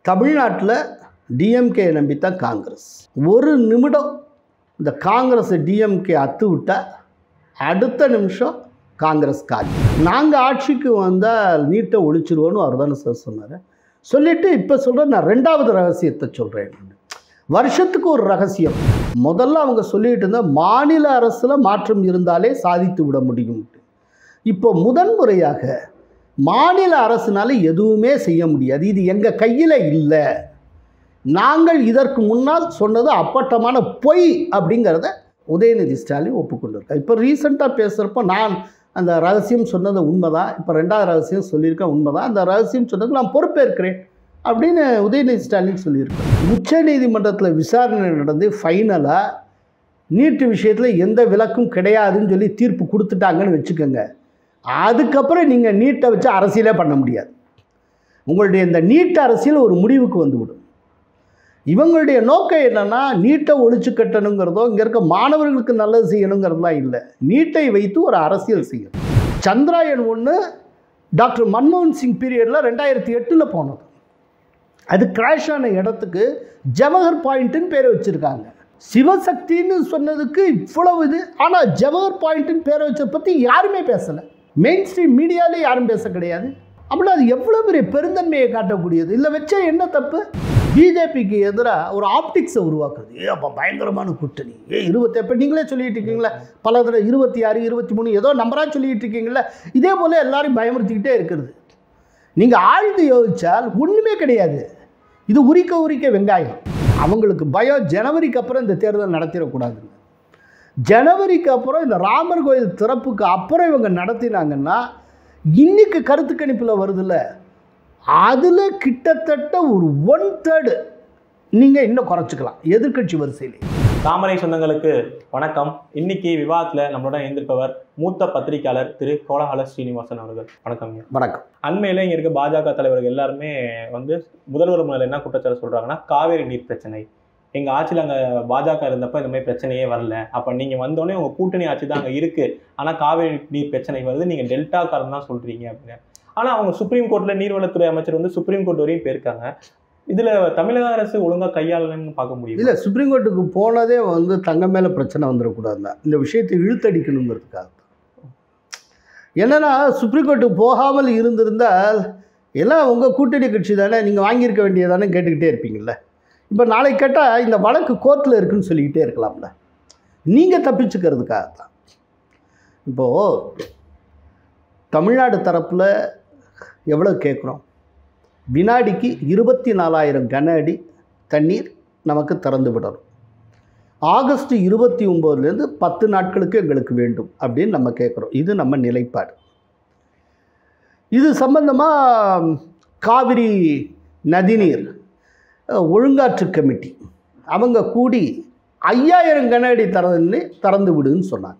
தமிழ்நாட்டில் டிஎம்கே நம்பித்தான் காங்கிரஸ் ஒரு நிமிடம் இந்த காங்கிரஸ் டிஎம்கே அத்து விட்டால் அடுத்த நிமிஷம் காங்கிரஸ் காலி நாங்கள் ஆட்சிக்கு வந்தால் நீட்டை ஒழிச்சிருவோன்னு அவர் தானே சார் சொன்னார் சொல்லிவிட்டு இப்போ சொல்கிறேன் நான் ரெண்டாவது ரகசியத்தை சொல்கிறேன் வருஷத்துக்கு ஒரு ரகசியம் முதல்ல அவங்க சொல்லிட்டு இருந்தால் மாநில அரசில் மாற்றம் இருந்தாலே சாதித்து விட முடியும் இப்போ முதன்முறையாக மாநில அரசுனால எதுவுமே செய்ய முடியாது இது எங்கள் கையில் இல்லை நாங்கள் இதற்கு முன்னால் சொன்னது அப்பட்டமான பொய் அப்படிங்கிறத உதயநிதி ஸ்டாலின் ஒப்புக்கொண்டிருக்கார் இப்போ ரீசெண்டாக பேசுகிறப்போ நான் அந்த ரகசியம் சொன்னது உண்மைதான் இப்போ ரெண்டாவது ரகசியம் சொல்லியிருக்கேன் உண்மைதான் அந்த ரகசியம் சொன்னதுக்கு நான் பொறுப்பேற்கிறேன் அப்படின்னு உதயநிதி ஸ்டாலின் சொல்லியிருக்கேன் உச்ச நீதிமன்றத்தில் விசாரணை நடந்து ஃபைனலாக நீட்டு விஷயத்தில் எந்த விலக்கும் கிடையாதுன்னு சொல்லி தீர்ப்பு கொடுத்துட்டாங்கன்னு வச்சுக்கோங்க அதுக்கப்புறம் நீங்கள் நீட்டை வச்சு அரசியலே பண்ண முடியாது உங்களுடைய இந்த நீட் அரசியல் ஒரு முடிவுக்கு வந்துவிடும் இவங்களுடைய நோக்கம் என்னென்னா நீட்டை ஒழிச்சு கட்டணுங்கிறதோ இங்கே இருக்க மாணவர்களுக்கு நல்லது செய்யணுங்கிறதுலாம் இல்லை நீட்டை வைத்து ஒரு அரசியல் செய்யணும் சந்திராயன் ஒன்று டாக்டர் மன்மோகன் சிங் பீரியடில் ரெண்டாயிரத்தி எட்டில் போனது அது கிராஷ் ஆன இடத்துக்கு ஜவஹர் பாயிண்ட்டுன்னு பேர் வச்சுருக்காங்க சிவசக்தின்னு சொன்னதுக்கு இவ்வளவு இது ஆனால் ஜவஹர் பாயிண்ட்டுன்னு பேரை வச்சதை பற்றி யாருமே பேசலை மெயின் ஸ்ட்ரீம் மீடியாலே யாரும் பேச கிடையாது அப்படின்னா அது எவ்வளோ பெரிய பெருந்தன்மையை காட்டக்கூடியது இல்லை வச்சா என்ன தப்பு பிஜேபிக்கு எதிராக ஒரு ஆப்டிக்ஸை உருவாக்குறது ஏ அப்போ பயங்கரமான கூட்டணி ஏ இருபத்தி இப்போ நீங்களே சொல்லிட்டு இருக்கீங்களா பல தடவை இருபத்தி ஆறு இருபத்தி மூணு ஏதோ நம்பராக சொல்லிட்டு இருக்கீங்களா இதே போல் எல்லாரையும் பயமுறுத்திக்கிட்டே இருக்கிறது நீங்கள் ஆழ்ந்து யோசித்தால் ஒன்றுமே கிடையாது இது உரிக்க உரிக்க வெங்காயம் அவங்களுக்கு பயம் ஜனவரிக்கு அப்புறம் இந்த தேர்தல் நடத்திடக்கூடாதுங்க ஜனவரிக்கு அப்புறம் இந்த ராமர் கோயில் திறப்புக்கு அப்புறம் இவங்க நடத்தினாங்கன்னா இன்னைக்கு கருத்து கணிப்பில் வருதுல்ல அதில் கிட்டத்தட்ட ஒரு ஒன் தேர்டு நீங்கள் இன்னும் குறைச்சிக்கலாம் எதிர்க்கட்சி வரிசையிலே தாமரை சொந்தங்களுக்கு வணக்கம் இன்னைக்கு விவாதத்தில் நம்மளோட இணைந்திருப்பவர் மூத்த பத்திரிகையாளர் திரு கோலஹால ஸ்ரீனிவாசன் அவர்கள் வணக்கம்ங்க வணக்கம் அண்மையில் இங்கே இருக்க பாஜக தலைவர்கள் எல்லாருமே வந்து முதல்வர் மேல என்ன குற்றச்சாட்டு சொல்றாங்கன்னா காவேரி நீர் பிரச்சனை எங்க ஆட்சியில் அங்கே பாஜக இருந்தப்போ இந்த மாதிரி பிரச்சனையே வரல அப்போ நீங்க வந்தோடனே உங்க கூட்டணி ஆட்சி தான் அங்கே இருக்கு ஆனால் காவேரி நீர் பிரச்சனை வருது நீங்க டெல்டாக்காரன் தான் சொல்றீங்க அப்படின்னு ஆனா அவங்க சுப்ரீம் கோர்ட்ல நீர்வளத்துறை அமைச்சர் வந்து சுப்ரீம் கோர்ட் வரையும் போயிருக்காங்க இதுல தமிழக அரசு ஒழுங்கா கையாளலன்னு பார்க்க முடியும் இல்லை சுப்ரீம் கோர்ட்டுக்கு போனதே வந்து தங்க மேலே பிரச்சனை வந்துடக்கூடாது தான் இந்த விஷயத்தை இழுத்தடிக்கணுங்கிறதுக்காக தான் என்னன்னா சுப்ரீம் கோர்ட்டுக்கு போகாமல் இருந்திருந்தால் எல்லாம் உங்கள் கூட்டணி கட்சி தானே நீங்கள் வாங்கியிருக்க வேண்டியதானே கேட்டுக்கிட்டே இருப்பீங்கள்ல இப்போ நாளைக்கு கேட்டால் இந்த வழக்கு கோர்ட்டில் இருக்குன்னு சொல்லிக்கிட்டே இருக்கலாம்ல நீங்கள் தப்பிச்சுக்கிறதுக்காக தான் இப்போது தமிழ்நாடு தரப்பில் எவ்வளோ கேட்குறோம் வினாடிக்கு இருபத்தி நாலாயிரம் கன அடி தண்ணீர் நமக்கு திறந்து விடணும் ஆகஸ்ட் இருபத்தி ஒம்போதுலேருந்து பத்து நாட்களுக்கு எங்களுக்கு வேண்டும் அப்படின்னு நம்ம கேட்குறோம் இது நம்ம நிலைப்பாடு இது சம்பந்தமாக காவிரி நதிநீர் அஹ், ஒழுங்காற்று கமிட்டி அவங்க கூடி ஐயாயிரம் கன அடி திறந்து திறந்து விடுன்னு சொன்னாங்க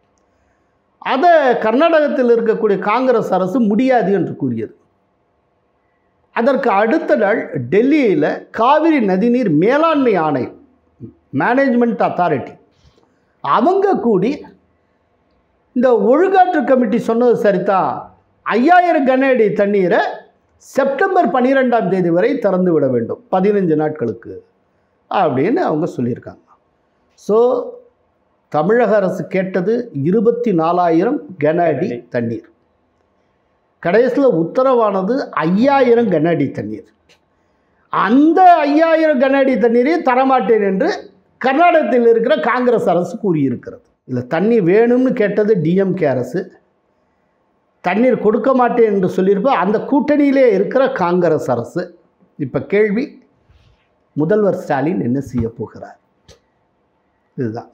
அதை கர்நாடகத்தில் இருக்கக்கூடிய காங்கிரஸ் அரசு முடியாது என்று கூறியது அதற்கு அடுத்த நாள் டெல்லியில் காவிரி நதிநீர் மேலாண்மை ஆணையம் மேனேஜ்மெண்ட் அத்தாரிட்டி அவங்க கூடி இந்த ஒழுங்காற்று கமிட்டி சொன்னது சரிதான் ஐயாயிரம் கன அடி தண்ணீரை செப்டம்பர் பன்னிரெண்டாம் தேதி வரை திறந்து விட வேண்டும் பதினஞ்சு நாட்களுக்கு அப்படின்னு அவங்க சொல்லியிருக்காங்க ஸோ தமிழக அரசு கேட்டது இருபத்தி நாலாயிரம் கன அடி தண்ணீர் கடைசியில் உத்தரவானது ஐயாயிரம் கன அடி தண்ணீர் அந்த ஐயாயிரம் கன அடி தண்ணீரை தரமாட்டேன் என்று கர்நாடகத்தில் இருக்கிற காங்கிரஸ் அரசு கூறியிருக்கிறது இல்லை தண்ணி வேணும்னு கேட்டது டிஎம்கே அரசு தண்ணீர் கொடுக்க மாட்டேன் என்று சொல்லியிருப்ப அந்த கூட்டணியிலே இருக்கிற காங்கிரஸ் அரசு இப்போ கேள்வி முதல்வர் ஸ்டாலின் என்ன செய்ய போகிறார் இதுதான்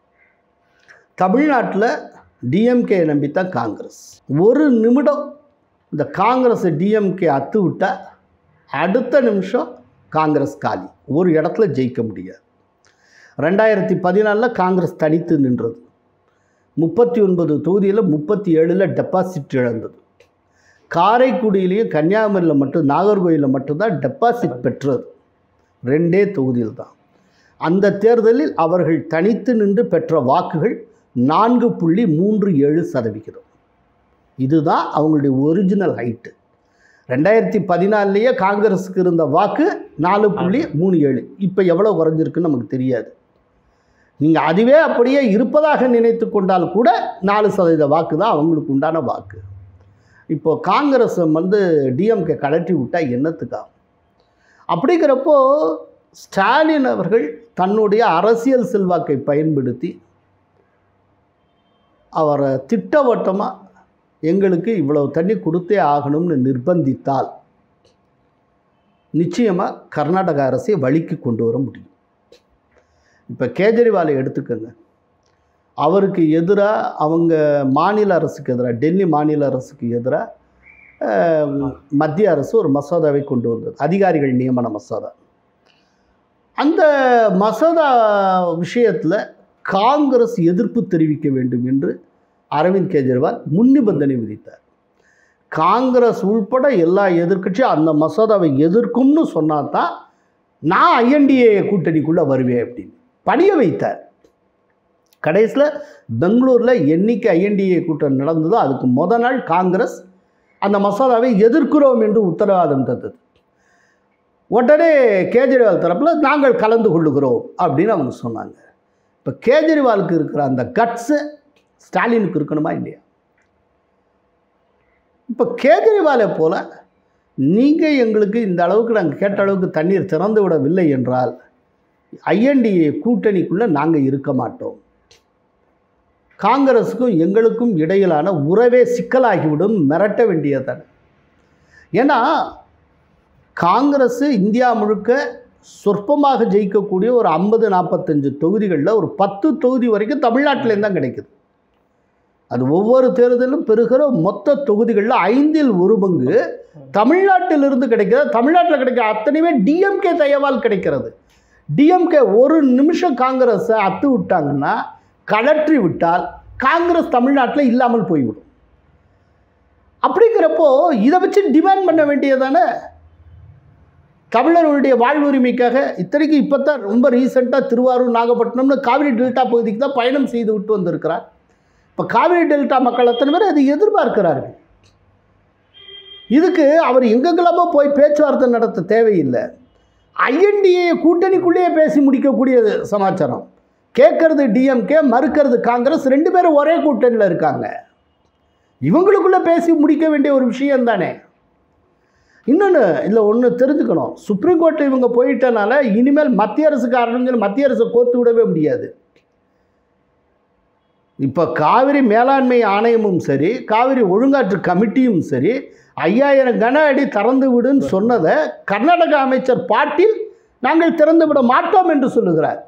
தமிழ்நாட்டில் டிஎம்கே நம்பித்தான் காங்கிரஸ் ஒரு நிமிடம் இந்த காங்கிரஸ் டிஎம்கே அத்து விட்டால் அடுத்த நிமிஷம் காங்கிரஸ் காலி ஒரு இடத்துல ஜெயிக்க முடியாது ரெண்டாயிரத்தி பதினாலில் காங்கிரஸ் தனித்து நின்றது முப்பத்தி ஒன்பது தொகுதியில் முப்பத்தி ஏழில் டெபாசிட் இழந்தது காரைக்குடியிலையும் கன்னியாகுமரியில் மட்டும் நாகர்கோயிலில் மட்டும்தான் டெபாசிட் பெற்றது ரெண்டே தொகுதியில் தான் அந்த தேர்தலில் அவர்கள் தனித்து நின்று பெற்ற வாக்குகள் நான்கு புள்ளி மூன்று ஏழு சதவிகிதம் இதுதான் அவங்களுடைய ஒரிஜினல் ஹைட்டு ரெண்டாயிரத்தி பதினாலுலேயே காங்கிரஸுக்கு இருந்த வாக்கு நாலு புள்ளி மூணு ஏழு இப்போ எவ்வளோ குறைஞ்சிருக்குன்னு நமக்கு தெரியாது நீங்கள் அதுவே அப்படியே இருப்பதாக நினைத்து கொண்டால் கூட நாலு சதவீத வாக்கு தான் அவங்களுக்கு உண்டான வாக்கு இப்போ காங்கிரஸ் வந்து டிஎம்கே கலட்டி விட்டால் என்னத்துக்காகும் அப்படிங்கிறப்போ ஸ்டாலின் அவர்கள் தன்னுடைய அரசியல் செல்வாக்கை பயன்படுத்தி அவரை திட்டவட்டமாக எங்களுக்கு இவ்வளவு தண்ணி கொடுத்தே ஆகணும்னு நிர்பந்தித்தால் நிச்சயமாக கர்நாடக அரசை வழிக்கு கொண்டு வர முடியும் இப்போ கேஜரிவாலை எடுத்துக்கோங்க அவருக்கு எதிராக அவங்க மாநில அரசுக்கு எதிராக டெல்லி மாநில அரசுக்கு எதிராக மத்திய அரசு ஒரு மசோதாவை கொண்டு வந்தது அதிகாரிகள் நியமன மசோதா அந்த மசோதா விஷயத்தில் காங்கிரஸ் எதிர்ப்பு தெரிவிக்க வேண்டும் என்று அரவிந்த் கெஜ்ரிவால் முன் நிபந்தனை விதித்தார் காங்கிரஸ் உள்பட எல்லா எதிர்க்கட்சியும் அந்த மசோதாவை எதிர்க்கும்னு சொன்னா தான் நான் ஐஎன்டிஏ கூட்டணிக்குள்ளே வருவேன் அப்படின்னு பணிய வைத்தார் கடைசியில் பெங்களூரில் என்னைக்கு ஐஎன்டிஏ கூட்டம் நடந்ததோ அதுக்கு முத நாள் காங்கிரஸ் அந்த மசோதாவை எதிர்க்கிறோம் என்று உத்தரவாதம் தந்தது உடனே கேஜ்ரிவால் தரப்பில் நாங்கள் கலந்து கொள்ளுகிறோம் அப்படின்னு அவங்க சொன்னாங்க இப்போ கேஜ்ரிவாலுக்கு இருக்கிற அந்த கட்ஸு ஸ்டாலினுக்கு இருக்கணுமா இல்லையா இப்போ கேஜ்ரிவாலை போல் நீங்கள் எங்களுக்கு இந்த அளவுக்கு நாங்கள் கேட்ட அளவுக்கு தண்ணீர் திறந்து விடவில்லை என்றால் ஐஎன்டிஏ கூட்டணிக்குள்ளே நாங்கள் இருக்க மாட்டோம் காங்கிரஸுக்கும் எங்களுக்கும் இடையிலான உறவே சிக்கலாகிவிடும் மிரட்ட வேண்டியதானே ஏன்னா காங்கிரஸ் இந்தியா முழுக்க சொற்பமாக ஜெயிக்கக்கூடிய ஒரு ஐம்பது நாற்பத்தஞ்சு தொகுதிகளில் ஒரு பத்து தொகுதி வரைக்கும் தமிழ்நாட்டிலேருந்து தான் கிடைக்குது அது ஒவ்வொரு தேர்தலும் பெறுகிற மொத்த தொகுதிகளில் ஐந்தில் ஒரு பங்கு தமிழ்நாட்டிலிருந்து கிடைக்கிறது தமிழ்நாட்டில் கிடைக்கிற அத்தனையுமே டிஎம்கே தயவால் கிடைக்கிறது டிஎம்கே ஒரு நிமிஷம் காங்கிரஸை அத்து விட்டாங்கன்னா கலற்றி விட்டால் காங்கிரஸ் தமிழ்நாட்டில் இல்லாமல் போய்விடும் அப்படிங்கிறப்போ இதை வச்சு டிமாண்ட் பண்ண வேண்டியதானே தமிழர்களுடைய வாழ்வுரிமைக்காக இத்தனைக்கு இப்போ தான் ரொம்ப ரீசெண்டாக திருவாரூர் நாகப்பட்டினம்னு காவிரி டெல்டா பகுதிக்கு தான் பயணம் செய்து விட்டு வந்திருக்கிறார் இப்போ காவிரி டெல்டா மக்கள் அத்தனை பேர் அதை எதிர்பார்க்கிறார்கள் இதுக்கு அவர் எங்கெங்கெல்லாமோ போய் பேச்சுவார்த்தை நடத்த தேவையில்லை ஐஎன்டிஏ கூட்டணிக்குள்ளேயே பேசி முடிக்கக்கூடிய சமாச்சாரம் கேட்கறது டிஎம்கே மறுக்கிறது காங்கிரஸ் ரெண்டு பேரும் ஒரே கூட்டணியில் இருக்காங்க இவங்களுக்குள்ளே பேசி முடிக்க வேண்டிய ஒரு விஷயம் தானே இன்னொன்று இல்லை ஒன்று தெரிஞ்சுக்கணும் சுப்ரீம் கோர்ட்டு இவங்க போயிட்டனால இனிமேல் மத்திய அரசு காரணம்னு சொல்லி மத்திய அரசை கோர்த்து விடவே முடியாது இப்போ காவிரி மேலாண்மை ஆணையமும் சரி காவிரி ஒழுங்காற்று கமிட்டியும் சரி ஐயாயிரம் கன அடி திறந்து விடுன்னு சொன்னதை கர்நாடக அமைச்சர் பாட்டீல் நாங்கள் திறந்து விட மாட்டோம் என்று சொல்லுகிறார்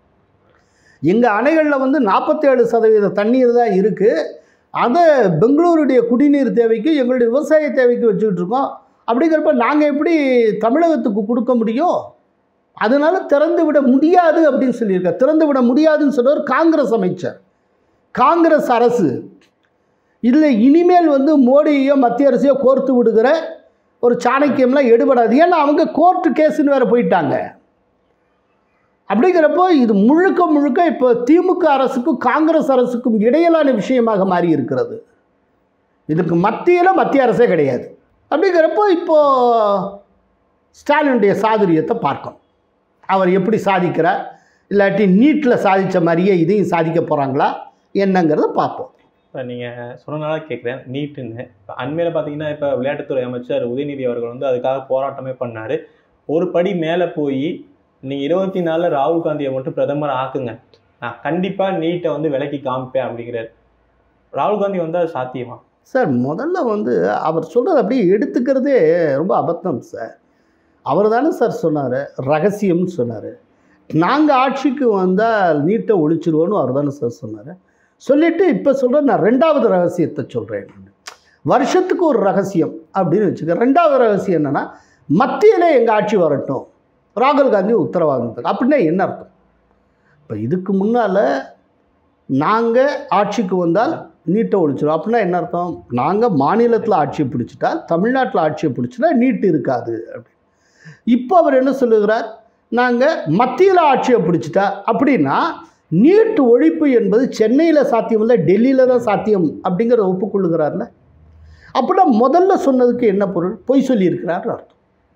எங்கள் அணைகளில் வந்து நாற்பத்தேழு சதவீத தண்ணீர் தான் இருக்குது அதை பெங்களூருடைய குடிநீர் தேவைக்கு எங்களுடைய விவசாய தேவைக்கு வச்சுக்கிட்டு இருக்கோம் அப்படிங்கிறப்ப நாங்கள் எப்படி தமிழகத்துக்கு கொடுக்க முடியும் அதனால திறந்து விட முடியாது அப்படின்னு சொல்லியிருக்கார் திறந்து விட முடியாதுன்னு சொன்னவர் காங்கிரஸ் அமைச்சர் காங்கிரஸ் அரசு இதில் இனிமேல் வந்து மோடியோ மத்திய அரசையோ கோர்த்து விடுகிற ஒரு சாணக்கியம்லாம் எடுபடாது ஏன்னா அவங்க கோர்ட்டு கேஸுன்னு வேறு போயிட்டாங்க அப்படிங்கிறப்போ இது முழுக்க முழுக்க இப்போ திமுக அரசுக்கும் காங்கிரஸ் அரசுக்கும் இடையிலான விஷயமாக மாறி இருக்கிறது இதுக்கு மத்தியில் மத்திய அரசே கிடையாது அப்படிங்கிறப்போ இப்போது ஸ்டாலினுடைய சாதுரியத்தை பார்க்கணும் அவர் எப்படி சாதிக்கிறார் இல்லாட்டி நீட்டில் சாதித்த மாதிரியே இதையும் சாதிக்க போகிறாங்களா என்னங்கிறத பார்ப்போம் இப்போ நீங்கள் சொன்னனால கேட்குறேன் நீட்டுன்னு இப்போ அண்மையில் பார்த்தீங்கன்னா இப்போ விளையாட்டுத்துறை அமைச்சர் உதயநிதி அவர்கள் வந்து அதுக்காக போராட்டமே பண்ணார் ஒரு படி மேலே போய் நீங்கள் இருபத்தி நாலில் ராகுல் காந்தியை மட்டும் பிரதமர் ஆக்குங்க நான் கண்டிப்பாக நீட்டை வந்து விலக்கி காமிப்பேன் அப்படிங்கிறார் ராகுல் காந்தி வந்து அது சாத்தியமா சார் முதல்ல வந்து அவர் சொல்கிறது அப்படியே எடுத்துக்கிறதே ரொம்ப அபத்தம் சார் அவர் தானே சார் சொன்னார் ரகசியம்னு சொன்னார் நாங்கள் ஆட்சிக்கு வந்தால் நீட்டை ஒழிச்சிருவோன்னு அவர் தானே சார் சொன்னார் சொல்லிவிட்டு இப்போ சொல்கிறேன் நான் ரெண்டாவது ரகசியத்தை சொல்கிறேன் வருஷத்துக்கு ஒரு ரகசியம் அப்படின்னு வச்சுக்க ரெண்டாவது ரகசியம் என்னென்னா மத்தியில் எங்கள் ஆட்சி வரட்டும் ராகுல் காந்தி உத்தரவாதத்துக்கு அப்படின்னா என்ன அர்த்தம் இப்போ இதுக்கு முன்னால் நாங்கள் ஆட்சிக்கு வந்தால் நீட்டை ஒழிச்சிடும் அப்படின்னா என்ன அர்த்தம் நாங்கள் மாநிலத்தில் ஆட்சியை பிடிச்சிட்டா தமிழ்நாட்டில் ஆட்சியை பிடிச்சிட்டா நீட்டு இருக்காது அப்படின்னு இப்போ அவர் என்ன சொல்லுகிறார் நாங்கள் மத்தியில் ஆட்சியை பிடிச்சிட்டா அப்படின்னா நீட் ஒழிப்பு என்பது சென்னையில் சாத்தியம் இல்லை டெல்லியில் தான் சாத்தியம் அப்படிங்கிறத ஒப்புக்கொள்ளுகிறார்ல அப்படின்னா முதல்ல சொன்னதுக்கு என்ன பொருள் பொய் சொல்லியிருக்கிறார் அர்த்தம்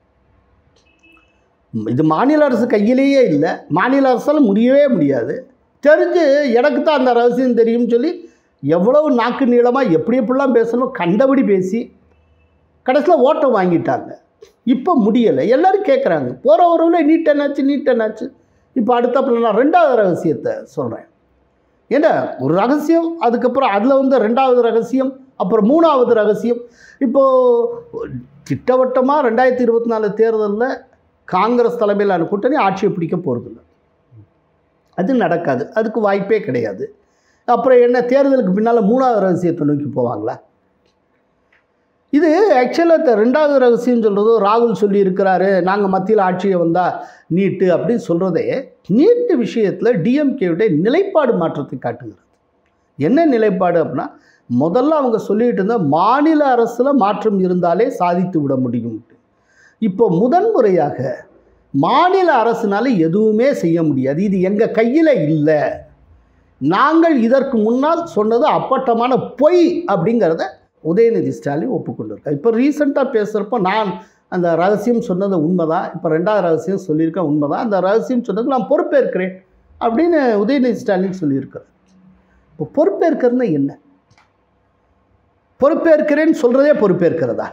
இது மாநில அரசு கையிலேயே இல்லை மாநில அரசால் முடியவே முடியாது தெரிஞ்சு எனக்கு தான் அந்த ரகசியம் தெரியும்னு சொல்லி எவ்வளவு நாக்கு நீளமாக எப்படி எப்படிலாம் பேசணும் கண்டபடி பேசி கடைசியில் ஓட்டை வாங்கிட்டாங்க இப்போ முடியலை எல்லாரும் கேட்குறாங்க போகிற உறவில் நீட் என்னாச்சு நீட் என்னாச்சு இப்போ அடுத்தப்பில் நான் ரெண்டாவது ரகசியத்தை சொல்கிறேன் ஏன்னா ஒரு ரகசியம் அதுக்கப்புறம் அதில் வந்து ரெண்டாவது ரகசியம் அப்புறம் மூணாவது ரகசியம் இப்போது திட்டவட்டமாக ரெண்டாயிரத்தி இருபத்தி நாலு தேர்தலில் காங்கிரஸ் தலைமையிலான கூட்டணி ஆட்சியை பிடிக்க போகிறதில்ல அது நடக்காது அதுக்கு வாய்ப்பே கிடையாது அப்புறம் என்ன தேர்தலுக்கு பின்னால் மூணாவது ரகசியத்தை நோக்கி போவாங்களா இது ஆக்சுவலாக ரெண்டாவது ரகசியம் சொல்கிறதோ ராகுல் சொல்லி இருக்கிறாரு நாங்கள் மத்தியில் ஆட்சியை வந்தால் நீட்டு அப்படின்னு சொல்கிறதே நீட்டு விஷயத்தில் டிஎம்கேவுடைய நிலைப்பாடு மாற்றத்தை காட்டுகிறது என்ன நிலைப்பாடு அப்படின்னா முதல்ல அவங்க சொல்லிட்டு இருந்த மாநில அரசில் மாற்றம் இருந்தாலே சாதித்து விட முடியும் இப்போ முதன்முறையாக மாநில அரசுனால எதுவுமே செய்ய முடியாது இது எங்கள் கையில் இல்லை நாங்கள் இதற்கு முன்னால் சொன்னது அப்பட்டமான பொய் அப்படிங்கிறத உதயநிதி ஸ்டாலின் ஒப்புக்கொண்டிருக்கார் இப்போ ரீசெண்டாக பேசுகிறப்போ நான் அந்த ரகசியம் சொன்னது உண்மைதான் இப்போ ரெண்டாவது ரகசியம் சொல்லியிருக்கேன் உண்மைதான் அந்த ரகசியம் சொன்னதுக்கு நான் பொறுப்பேற்கிறேன் அப்படின்னு உதயநிதி ஸ்டாலின் சொல்லியிருக்கார் இப்போ பொறுப்பேற்கிறதுனா என்ன பொறுப்பேற்கிறேன்னு சொல்கிறதே பொறுப்பேற்கிறதா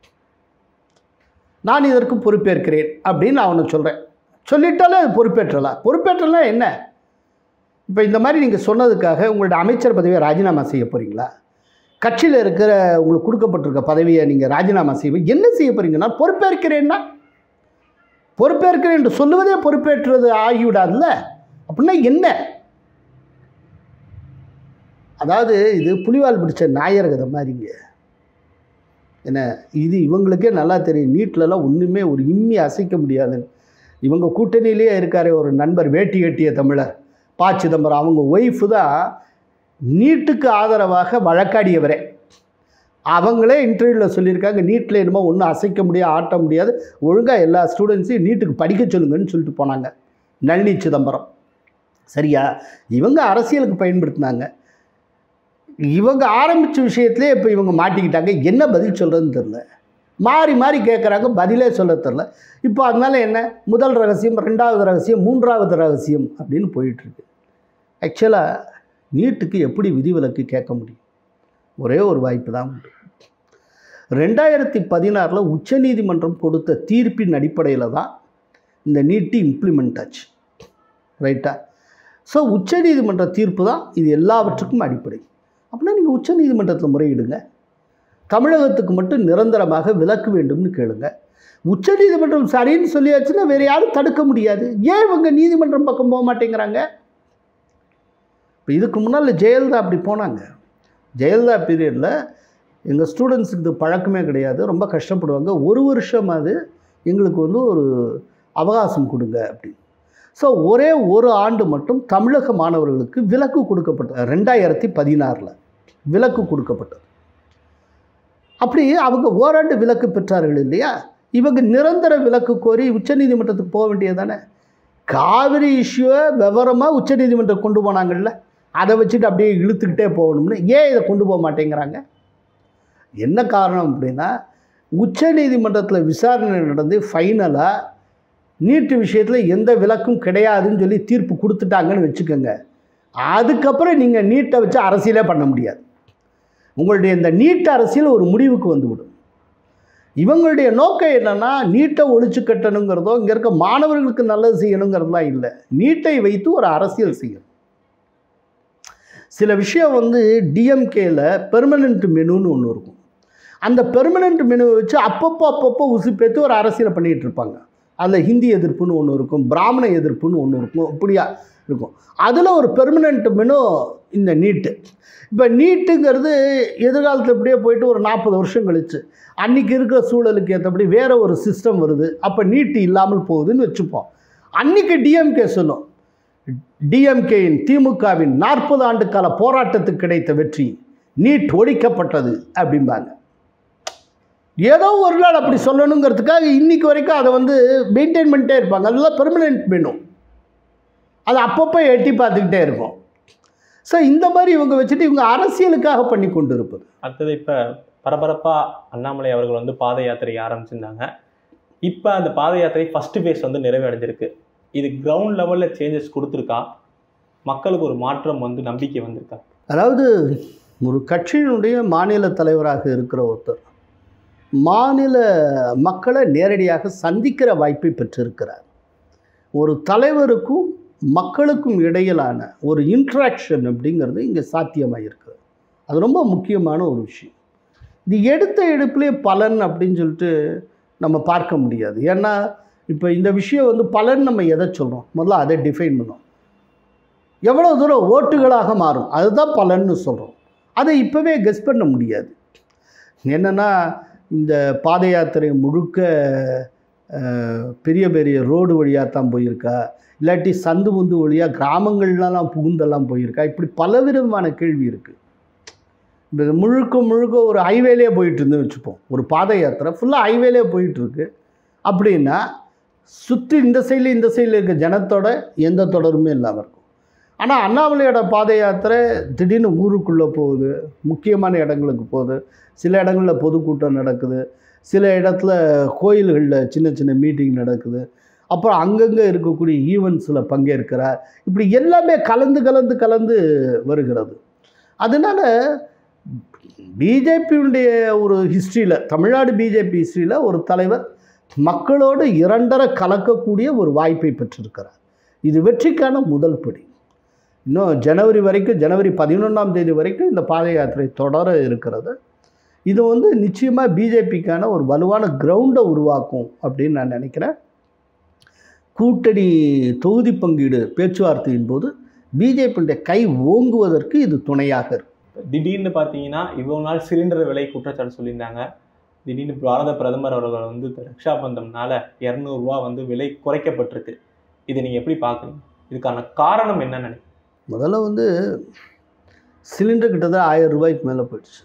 நான் இதற்கு பொறுப்பேற்கிறேன் அப்படின்னு அவனை சொல்கிறேன் சொல்லிட்டாலே அது பொறுப்பேற்றலாம் பொறுப்பேற்றலாம் என்ன இப்போ இந்த மாதிரி நீங்கள் சொன்னதுக்காக உங்களோட அமைச்சர் பதவியை ராஜினாமா செய்ய போகிறீங்களா கட்சியில் இருக்கிற உங்களுக்கு கொடுக்கப்பட்டிருக்க பதவியை நீங்கள் ராஜினாமா செய்வீங்க என்ன செய்ய போகிறீங்க நான் பொறுப்பேற்கிறேன்னா பொறுப்பேற்கிறேன் என்று சொல்லுவதே பொறுப்பேற்றது ஆகிவிடாதுல்ல அப்படின்னா என்ன அதாவது இது புலிவால் பிடிச்ச நாயர் கதை மாதிரிங்க என்ன இது இவங்களுக்கே நல்லா தெரியும் நீட்லலாம் ஒன்றுமே ஒரு இம்மி அசைக்க முடியாதுன்னு இவங்க கூட்டணியிலேயே இருக்காரே ஒரு நண்பர் வேட்டி கட்டிய தமிழர் ப சிதம்பரம் அவங்க ஒய்ஃபு தான் நீட்டுக்கு ஆதரவாக வழக்காடியவரே அவங்களே இன்டர்வியூவில் சொல்லியிருக்காங்க நீட்டில் என்னமோ ஒன்றும் அசைக்க முடியாது ஆட்ட முடியாது ஒழுங்காக எல்லா ஸ்டூடெண்ட்ஸையும் நீட்டுக்கு படிக்க சொல்லுங்கன்னு சொல்லிட்டு போனாங்க நளினி சிதம்பரம் சரியா இவங்க அரசியலுக்கு பயன்படுத்தினாங்க இவங்க ஆரம்பித்த விஷயத்துலேயே இப்போ இவங்க மாட்டிக்கிட்டாங்க என்ன பதில் சொல்கிறதுன்னு தெரில மாறி மாறி கேட்குறாங்க பதிலே சொல்ல தெரில இப்போ அதனால என்ன முதல் ரகசியம் ரெண்டாவது ரகசியம் மூன்றாவது ரகசியம் அப்படின்னு போயிட்டுருக்கு ஆக்சுவலாக நீட்டுக்கு எப்படி விதிவிலக்கு கேட்க முடியும் ஒரே ஒரு வாய்ப்பு தான் உண்டு ரெண்டாயிரத்தி பதினாறில் உச்சநீதிமன்றம் கொடுத்த தீர்ப்பின் அடிப்படையில் தான் இந்த நீட்டு இம்ப்ளிமெண்ட் ஆச்சு ரைட்டா ஸோ உச்சநீதிமன்ற தீர்ப்பு தான் இது எல்லாவற்றுக்கும் அடிப்படை அப்படின்னா நீங்கள் உச்சநீதிமன்றத்தில் முறையிடுங்க தமிழகத்துக்கு மட்டும் நிரந்தரமாக விலக்கு வேண்டும்னு கேளுங்க உச்சநீதிமன்றம் சரின்னு சொல்லியாச்சுன்னா வேறு யாரும் தடுக்க முடியாது ஏன் இவங்க நீதிமன்றம் பக்கம் போக மாட்டேங்கிறாங்க இப்போ இதுக்கு முன்னால் ஜெயலலிதா அப்படி போனாங்க ஜெயலலிதா பீரியடில் எங்கள் ஸ்டூடெண்ட்ஸுக்கு இது பழக்கமே கிடையாது ரொம்ப கஷ்டப்படுவாங்க ஒரு வருஷமாவது எங்களுக்கு வந்து ஒரு அவகாசம் கொடுங்க அப்படின்னு ஸோ ஒரே ஒரு ஆண்டு மட்டும் தமிழக மாணவர்களுக்கு விலக்கு கொடுக்கப்பட்டது ரெண்டாயிரத்தி பதினாறில் விலக்கு கொடுக்கப்பட்டது அப்படி அவங்க ஓராண்டு விலக்கு பெற்றார்கள் இல்லையா இவங்க நிரந்தர விலக்கு கோரி உச்சநீதிமன்றத்துக்கு போக வேண்டியது தானே காவிரி இஷ்யூவை விவரமாக உச்சநீதிமன்றம் கொண்டு போனாங்கல்ல அதை வச்சுட்டு அப்படியே இழுத்துக்கிட்டே போகணும்னு ஏன் இதை கொண்டு போக மாட்டேங்கிறாங்க என்ன காரணம் அப்படின்னா உச்சநீதிமன்றத்தில் விசாரணை நடந்து ஃபைனலாக நீட்டு விஷயத்தில் எந்த விலக்கும் கிடையாதுன்னு சொல்லி தீர்ப்பு கொடுத்துட்டாங்கன்னு வச்சுக்கோங்க அதுக்கப்புறம் நீங்கள் நீட்டை வச்சு அரசியலே பண்ண முடியாது உங்களுடைய இந்த நீட் அரசியல் ஒரு முடிவுக்கு வந்துவிடும் இவங்களுடைய நோக்கம் என்னென்னா நீட்டை ஒழிச்சு கட்டணுங்கிறதோ இங்கே இருக்க மாணவர்களுக்கு நல்லது செய்யணுங்கிறதுலாம் இல்லை நீட்டை வைத்து ஒரு அரசியல் செய்யணும் சில விஷயம் வந்து டிஎம்கேல பெர்மனண்ட் மெனுன்னு ஒன்று இருக்கும் அந்த பெர்மனண்ட் மெனுவை வச்சு அப்பப்போ அப்பப்போ உசுப்பேற்று ஒரு அரசியலை பண்ணிகிட்டு இருப்பாங்க அதில் ஹிந்தி எதிர்ப்புன்னு ஒன்று இருக்கும் பிராமண எதிர்ப்புன்னு ஒன்று இருக்கும் இப்படியா இருக்கும் அதில் ஒரு பெர்மனண்ட் மெனு இந்த நீட்டு இப்போ நீட்டுங்கிறது எதிர்காலத்தில் இப்படியே போயிட்டு ஒரு நாற்பது வருஷம் கழிச்சு அன்றைக்கி இருக்கிற சூழலுக்கு ஏற்றபடி வேறு ஒரு சிஸ்டம் வருது அப்போ நீட்டு இல்லாமல் போகுதுன்னு வச்சுப்போம் அன்றைக்கி டிஎம்கே சொல்லும் டிஎம்கேயின் திமுகவின் நாற்பது ஆண்டு கால போராட்டத்துக்கு கிடைத்த வெற்றி நீட் ஒழிக்கப்பட்டது அப்படிம்பாங்க ஏதோ ஒரு நாள் அப்படி சொல்லணுங்கிறதுக்காக இன்னைக்கு வரைக்கும் அதை வந்து மெயின்டைன் பண்ணிட்டே இருப்பாங்க அதெல்லாம் பெர்மனெண்ட் வேணும் அது அப்பப்போ எட்டி பார்த்துக்கிட்டே இருக்கும் ஸோ இந்த மாதிரி இவங்க வச்சுட்டு இவங்க அரசியலுக்காக பண்ணி கொண்டு இருப்பது அடுத்தது இப்போ பரபரப்பா அண்ணாமலை அவர்கள் வந்து பாத யாத்திரை ஆரம்பிச்சிருந்தாங்க இப்போ அந்த பாத யாத்திரை ஃபர்ஸ்ட் ஃபேஸ் வந்து நிறைவடைஞ்சிருக்கு இது கிரவுண்ட் லெவல்ல சேஞ்சஸ் கொடுத்துருக்கா மக்களுக்கு ஒரு மாற்றம் வந்து நம்பிக்கை வந்திருக்கா அதாவது ஒரு கட்சியினுடைய மாநில தலைவராக இருக்கிற ஒருத்தர் மாநில மக்களை நேரடியாக சந்திக்கிற வாய்ப்பை பெற்றிருக்கிறார் ஒரு தலைவருக்கும் மக்களுக்கும் இடையிலான ஒரு இன்ட்ராக்ஷன் அப்படிங்கிறது இங்கே சாத்தியமாக இருக்குது அது ரொம்ப முக்கியமான ஒரு விஷயம் இது எடுத்த எடுப்பிலே பலன் அப்படின்னு சொல்லிட்டு நம்ம பார்க்க முடியாது ஏன்னா இப்போ இந்த விஷயம் வந்து பலன் நம்ம எதை சொல்கிறோம் முதல்ல அதை டிஃபைன் பண்ணோம் எவ்வளோ தூரம் ஓட்டுகளாக மாறும் அதுதான் பலன்னு சொல்கிறோம் அதை இப்போவே கெஸ் பண்ண முடியாது என்னென்னா இந்த பாத யாத்திரை முழுக்க அஹ், பெரிய பெரிய ரோடு வழியாக தான் போயிருக்கா இல்லாட்டி சந்து முந்து வழியாக கிராமங்கள்லாம் புகுந்தெல்லாம் போயிருக்கா இப்படி பலவிதமான கேள்வி இருக்குது இப்போ இது முழுக்க முழுக்க ஒரு ஹைவேலே போயிட்டு இருந்து வச்சுப்போம் ஒரு பாத யாத்திரை ஃபுல்லாக ஹைவேலே போயிட்டுருக்கு அப்படின்னா சுற்றி இந்த சைடில் இந்த சைடில் இருக்க ஜனத்தோட எந்த தொடருமே இல்லாமல் இருக்கும் ஆனால் அண்ணாமலையோட பாத யாத்திரை திடீர்னு ஊருக்குள்ளே போகுது முக்கியமான இடங்களுக்கு போகுது சில இடங்களில் பொதுக்கூட்டம் நடக்குது சில இடத்துல கோயில்களில் சின்ன சின்ன மீட்டிங் நடக்குது அப்புறம் அங்கங்கே இருக்கக்கூடிய ஈவெண்ட்ஸில் பங்கேற்கிறார் இப்படி எல்லாமே கலந்து கலந்து கலந்து வருகிறது அதனால் பிஜேபியுடைய ஒரு ஹிஸ்ட்ரியில் தமிழ்நாடு பிஜேபி ஹிஸ்ட்ரியில் ஒரு தலைவர் மக்களோடு இரண்டரை கலக்கக்கூடிய ஒரு வாய்ப்பை பெற்றிருக்கிறார் இது வெற்றிக்கான முதல் படி இன்னும் ஜனவரி வரைக்கும் ஜனவரி பதினொன்றாம் தேதி வரைக்கும் இந்த பாத யாத்திரை தொடர இருக்கிறது இது வந்து நிச்சயமாக பிஜேபிக்கான ஒரு வலுவான கிரவுண்டை உருவாக்கும் அப்படின்னு நான் நினைக்கிறேன் கூட்டணி தொகுதி பங்கீடு பேச்சுவார்த்தையின் போது பிஜேபியுடைய கை ஓங்குவதற்கு இது துணையாக இருக்கும் திடீர்னு பார்த்தீங்கன்னா இவ்வளவு நாள் சிலிண்டர் விலை குற்றச்சாட்டு சொல்லியிருந்தாங்க திடீர்னு பாரத பிரதமர் அவர்கள் வந்து இந்த ரக்ஷா பந்தம்னால இரநூறுவா வந்து விலை குறைக்கப்பட்டிருக்கு இதை நீங்கள் எப்படி பார்க்குறீங்க இதுக்கான காரணம் என்னன்னு நினைக்கிறீங்க முதல்ல வந்து சிலிண்டர் கிட்டத்தட்ட ஆயிரம் ரூபாய்க்கு மேலே போயிடுச்சு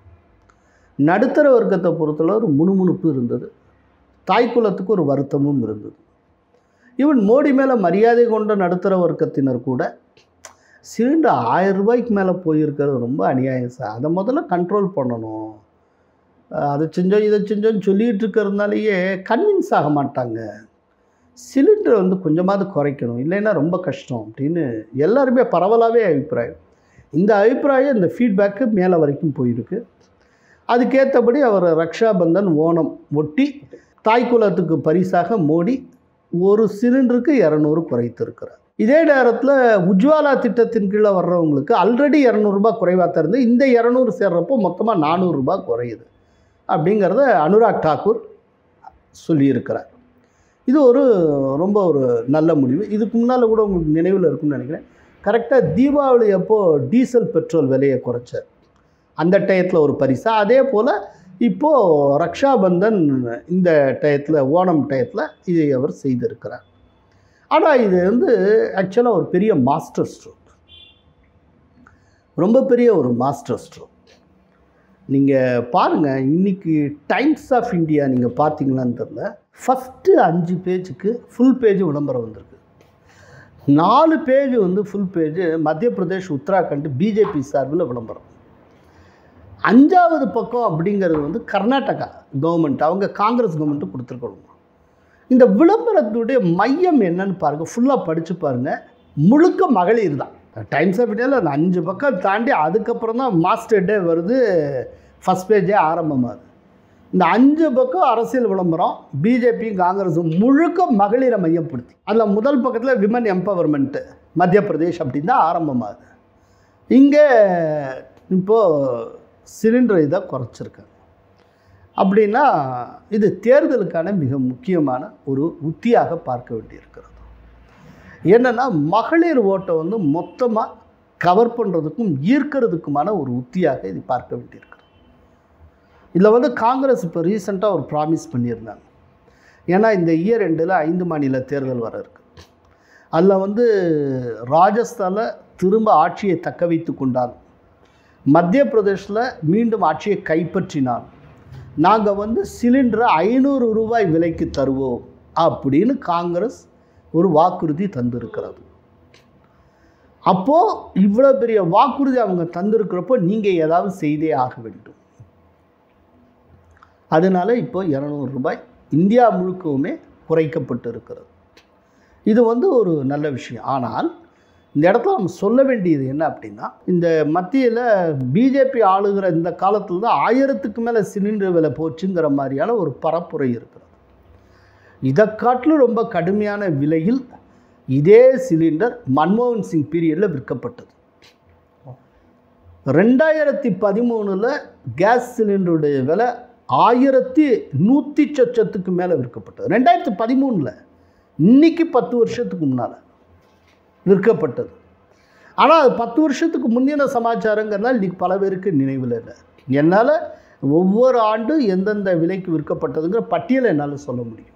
நடுத்தர வர்க்கத்தை பொறுத்தளவு ஒரு முணுமுணுப்பு இருந்தது தாய்க்குலத்துக்கு ஒரு வருத்தமும் இருந்தது ஈவன் மோடி மேலே மரியாதை கொண்ட நடுத்தர வர்க்கத்தினர் கூட சிலிண்டர் ஆயிரம் ரூபாய்க்கு மேலே போயிருக்கிறது ரொம்ப அநியாயம் சார் அதை முதல்ல கண்ட்ரோல் பண்ணணும் அஹ் அதை செஞ்சோம் இதை செஞ்சோன்னு சொல்லிகிட்டு இருக்கிறதுனாலேயே கன்வின்ஸ் ஆக மாட்டாங்க சிலிண்டரை வந்து கொஞ்சமாவது குறைக்கணும் இல்லைன்னா ரொம்ப கஷ்டம் அப்படின்னு எல்லாருமே பரவலாகவே அபிப்பிராயம் இந்த அபிப்பிராயம் இந்த ஃபீட்பேக்கு மேலே வரைக்கும் போயிருக்கு அதுக்கேற்றபடி அவர் ரக்ஷா பந்தன் ஓணம் ஒட்டி தாய்க்குலத்துக்கு பரிசாக மோடி ஒரு சிலிண்டருக்கு இரநூறு குறைத்திருக்கிறார் இதே நேரத்தில் உஜ்வாலா திட்டத்தின் கீழே வர்றவங்களுக்கு ஆல்ரெடி இரநூறுபா குறைவாக தான் இருந்து இந்த இரநூறு சேர்றப்போ மொத்தமாக நானூறுரூபா குறையுது அப்படிங்கிறத அனுராக் தாக்கூர் சொல்லியிருக்கிறார் இது ஒரு ரொம்ப ஒரு நல்ல முடிவு இதுக்கு முன்னால் கூட உங்களுக்கு நினைவில் இருக்கும்னு நினைக்கிறேன் கரெக்டாக தீபாவளி அப்போது டீசல் பெட்ரோல் விலையை குறைச்சார் அந்த டயத்தில் ஒரு பரிசா அதே போல் இப்போது ரக்ஷாபந்தன் இந்த டயத்தில் ஓணம் டயத்தில் இதை அவர் செய்திருக்கிறார் ஆனால் இது வந்து ஆக்சுவலாக ஒரு பெரிய மாஸ்டர் ஸ்ட்ரோக் ரொம்ப பெரிய ஒரு மாஸ்டர் ஸ்ட்ரோக் நீங்கள் பாருங்கள் இன்றைக்கி டைம்ஸ் ஆஃப் இந்தியா நீங்கள் பார்த்தீங்களான்னு தெரில ஃபஸ்ட்டு அஞ்சு பேஜுக்கு ஃபுல் பேஜ் விளம்பரம் வந்திருக்கு நாலு பேஜ் வந்து ஃபுல் பேஜ் மத்திய பிரதேஷ் உத்தராகண்ட் பிஜேபி சார்பில் விளம்பரம் அஞ்சாவது பக்கம் அப்படிங்கிறது வந்து கர்நாடகா கவர்மெண்ட் அவங்க காங்கிரஸ் கவர்மெண்ட்டு கொடுத்துருக்கணும் இந்த விளம்பரத்துடைய மையம் என்னன்னு பாருங்கள் ஃபுல்லாக படித்து பாருங்கள் முழுக்க மகளிர் தான் டைம்ஸ் ஆஃப் இந்தியாவில் அந்த அஞ்சு பக்கம் தாண்டி அதுக்கப்புறம் தான் மாஸ்டர் டே வருது ஃபஸ்ட் பேஜே ஆரம்பமாகுது இந்த அஞ்சு பக்கம் அரசியல் விளம்பரம் பிஜேபியும் காங்கிரஸும் முழுக்க மகளிரை மையப்படுத்தி அதில் முதல் பக்கத்தில் விமன் எம்பவர்மெண்ட்டு மத்திய பிரதேஷ் அப்படின்னு தான் ஆரம்பமாகுது இங்கே இப்போது சிலிண்டர் இதை குறைச்சிருக்காங்க அப்படின்னா இது தேர்தலுக்கான மிக முக்கியமான ஒரு உத்தியாக பார்க்க வேண்டியிருக்கிறது என்னென்னா மகளிர் ஓட்டை வந்து மொத்தமாக கவர் பண்ணுறதுக்கும் ஈர்க்கிறதுக்குமான ஒரு உத்தியாக இது பார்க்க வேண்டியிருக்கிறது இதில் வந்து காங்கிரஸ் இப்போ ரீசெண்டாக ஒரு ப்ராமிஸ் பண்ணியிருந்தாங்க ஏன்னா இந்த இயர் ரெண்டில் ஐந்து மாநில தேர்தல் வர இருக்கு அதில் வந்து ராஜஸ்தானில் திரும்ப ஆட்சியை தக்க வைத்து கொண்டால் மத்திய பிரதேஷில் மீண்டும் ஆட்சியை கைப்பற்றினால் நாங்கள் வந்து சிலிண்டரை ஐநூறு ரூபாய் விலைக்கு தருவோம் அப்படின்னு காங்கிரஸ் ஒரு வாக்குறுதி தந்திருக்கிறது அப்போது இவ்வளோ பெரிய வாக்குறுதி அவங்க தந்திருக்கிறப்போ நீங்கள் ஏதாவது செய்தே ஆக வேண்டும் அதனால இப்போ இரநூறு ரூபாய் இந்தியா முழுக்கவுமே குறைக்கப்பட்டு இருக்கிறது இது வந்து ஒரு நல்ல விஷயம் ஆனால் இந்த இடத்துல நம்ம சொல்ல வேண்டியது என்ன அப்படின்னா இந்த மத்தியில் பிஜேபி ஆளுகிற இந்த காலத்தில் தான் ஆயிரத்துக்கு மேலே சிலிண்டர் விலை போச்சுங்கிற மாதிரியான ஒரு பரப்புரை இருக்கிறது இதை காட்டிலும் ரொம்ப கடுமையான விலையில் இதே சிலிண்டர் மன்மோகன் சிங் பீரியடில் விற்கப்பட்டது ரெண்டாயிரத்தி பதிமூணில் கேஸ் சிலிண்டருடைய விலை ஆயிரத்தி நூற்றி சொச்சத்துக்கு மேலே விற்கப்பட்டது ரெண்டாயிரத்தி பதிமூணில் இன்னைக்கு பத்து வருஷத்துக்கு முன்னால் விற்கப்பட்டது ஆனால் அது பத்து வருஷத்துக்கு முந்தின சமாச்சாரங்கிறதுனால இன்றைக்கி பல பேருக்கு நினைவில் இல்லை என்னால் ஒவ்வொரு ஆண்டும் எந்தெந்த விலைக்கு விற்கப்பட்டதுங்கிற பட்டியலை என்னால் சொல்ல முடியும்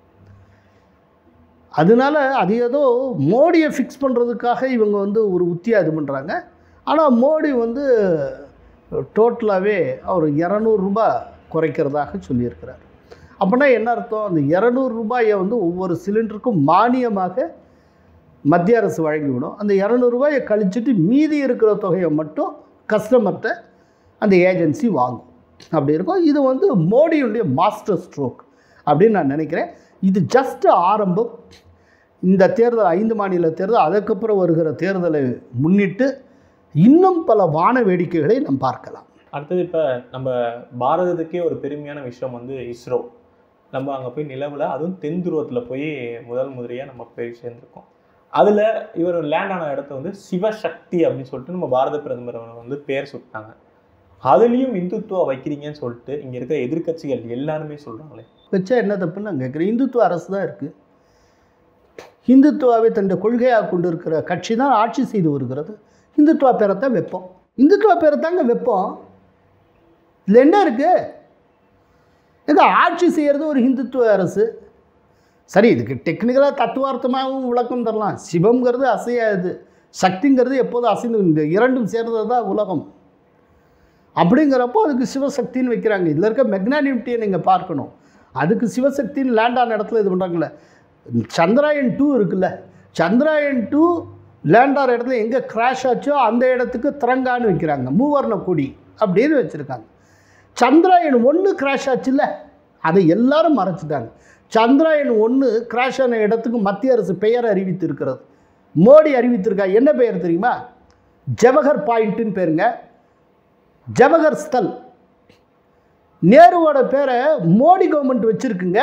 அதனால அது ஏதோ மோடியை ஃபிக்ஸ் பண்ணுறதுக்காக இவங்க வந்து ஒரு உத்தியாக இது பண்ணுறாங்க ஆனால் மோடி வந்து டோட்டலாகவே அவர் இரநூறுபா குறைக்கிறதாக சொல்லியிருக்கிறார் அப்படின்னா என்ன அர்த்தம் அந்த இரநூறு ரூபாயை வந்து ஒவ்வொரு சிலிண்டருக்கும் மானியமாக மத்திய அரசு வழங்கிவிடும் அந்த இரநூறுபாயை கழிச்சிட்டு மீதி இருக்கிற தொகையை மட்டும் கஸ்டமர்கிட்ட அந்த ஏஜென்சி வாங்கும் அப்படி இருக்கும் இது வந்து மோடியுடைய மாஸ்டர் ஸ்ட்ரோக் அப்படின்னு நான் நினைக்கிறேன் இது ஜஸ்ட் ஆரம்பம் இந்த தேர்தல் ஐந்து மாநில தேர்தல் அதுக்கப்புறம் வருகிற தேர்தலை முன்னிட்டு இன்னும் பல வான வேடிக்கைகளை நாம் பார்க்கலாம் அடுத்தது இப்போ நம்ம பாரதத்துக்கே ஒரு பெருமையான விஷயம் வந்து இஸ்ரோ நம்ம அங்கே போய் நிலவில் அதுவும் தென் துருவத்தில் போய் முதல் முதலியாக நம்ம போய் சேர்ந்துருக்கோம் அதில் இவர் லேண்ட் ஆன இடத்த வந்து சிவசக்தி அப்படின்னு சொல்லிட்டு நம்ம பாரத பிரதமர் வந்து பேர் சுட்டாங்க அதுலேயும் இந்துத்துவா வைக்கிறீங்கன்னு சொல்லிட்டு இங்கே இருக்கிற எதிர்க்கட்சிகள் எல்லாருமே சொல்கிறாங்களே வச்சா என்ன தப்புன்னு நான் கேட்குறேன் இந்துத்துவ அரசு தான் இருக்குது இந்துத்துவாவை தன்னுடைய கொள்கையாக கொண்டு இருக்கிற கட்சி தான் ஆட்சி செய்து வருகிறது இந்துத்துவா பேரைத்தான் வைப்போம் இந்துத்துவா பேரைத்தாங்க வைப்போம் இதில் என்ன இருக்குது எங்க ஆட்சி செய்கிறது ஒரு இந்துத்துவ அரசு சரி இதுக்கு டெக்னிக்கலாக தத்துவார்த்தமாகவும் விளக்கம் தரலாம் சிவம்ங்கிறது அசையாது சக்திங்கிறது எப்போதும் அசைந்து இந்த இரண்டும் சேர்ந்தது தான் உலகம் அப்படிங்கிறப்போ அதுக்கு சிவசக்தின்னு வைக்கிறாங்க இதில் இருக்க மெக்னானிமிட்டியை நீங்கள் பார்க்கணும் அதுக்கு சிவசக்தின்னு லேண்ட் ஆன இடத்துல இது பண்ணுறாங்கல்ல சந்திராயன் டூ இருக்குல்ல சந்திராயன் டூ லேண்ட் ஆகிற இடத்துல எங்கே கிராஷ் ஆச்சோ அந்த இடத்துக்கு திரங்கான்னு வைக்கிறாங்க மூவர்ண கொடி அப்படின்னு வச்சுருக்காங்க சந்திராயன் ஒன்று கிராஷ் ஆச்சுல்ல அதை எல்லாரும் மறைச்சிட்டாங்க சந்திராயன் ஒன்று கிராஷ் ஆன இடத்துக்கு மத்திய அரசு பெயர் அறிவித்து இருக்கிறது மோடி அறிவித்திருக்கா என்ன பெயர் தெரியுமா ஜவஹர் பாயிண்ட்டுன்னு பேருங்க ஜவஹர் ஸ்தல் நேருவோட பேரை மோடி கவர்மெண்ட் வச்சுருக்குங்க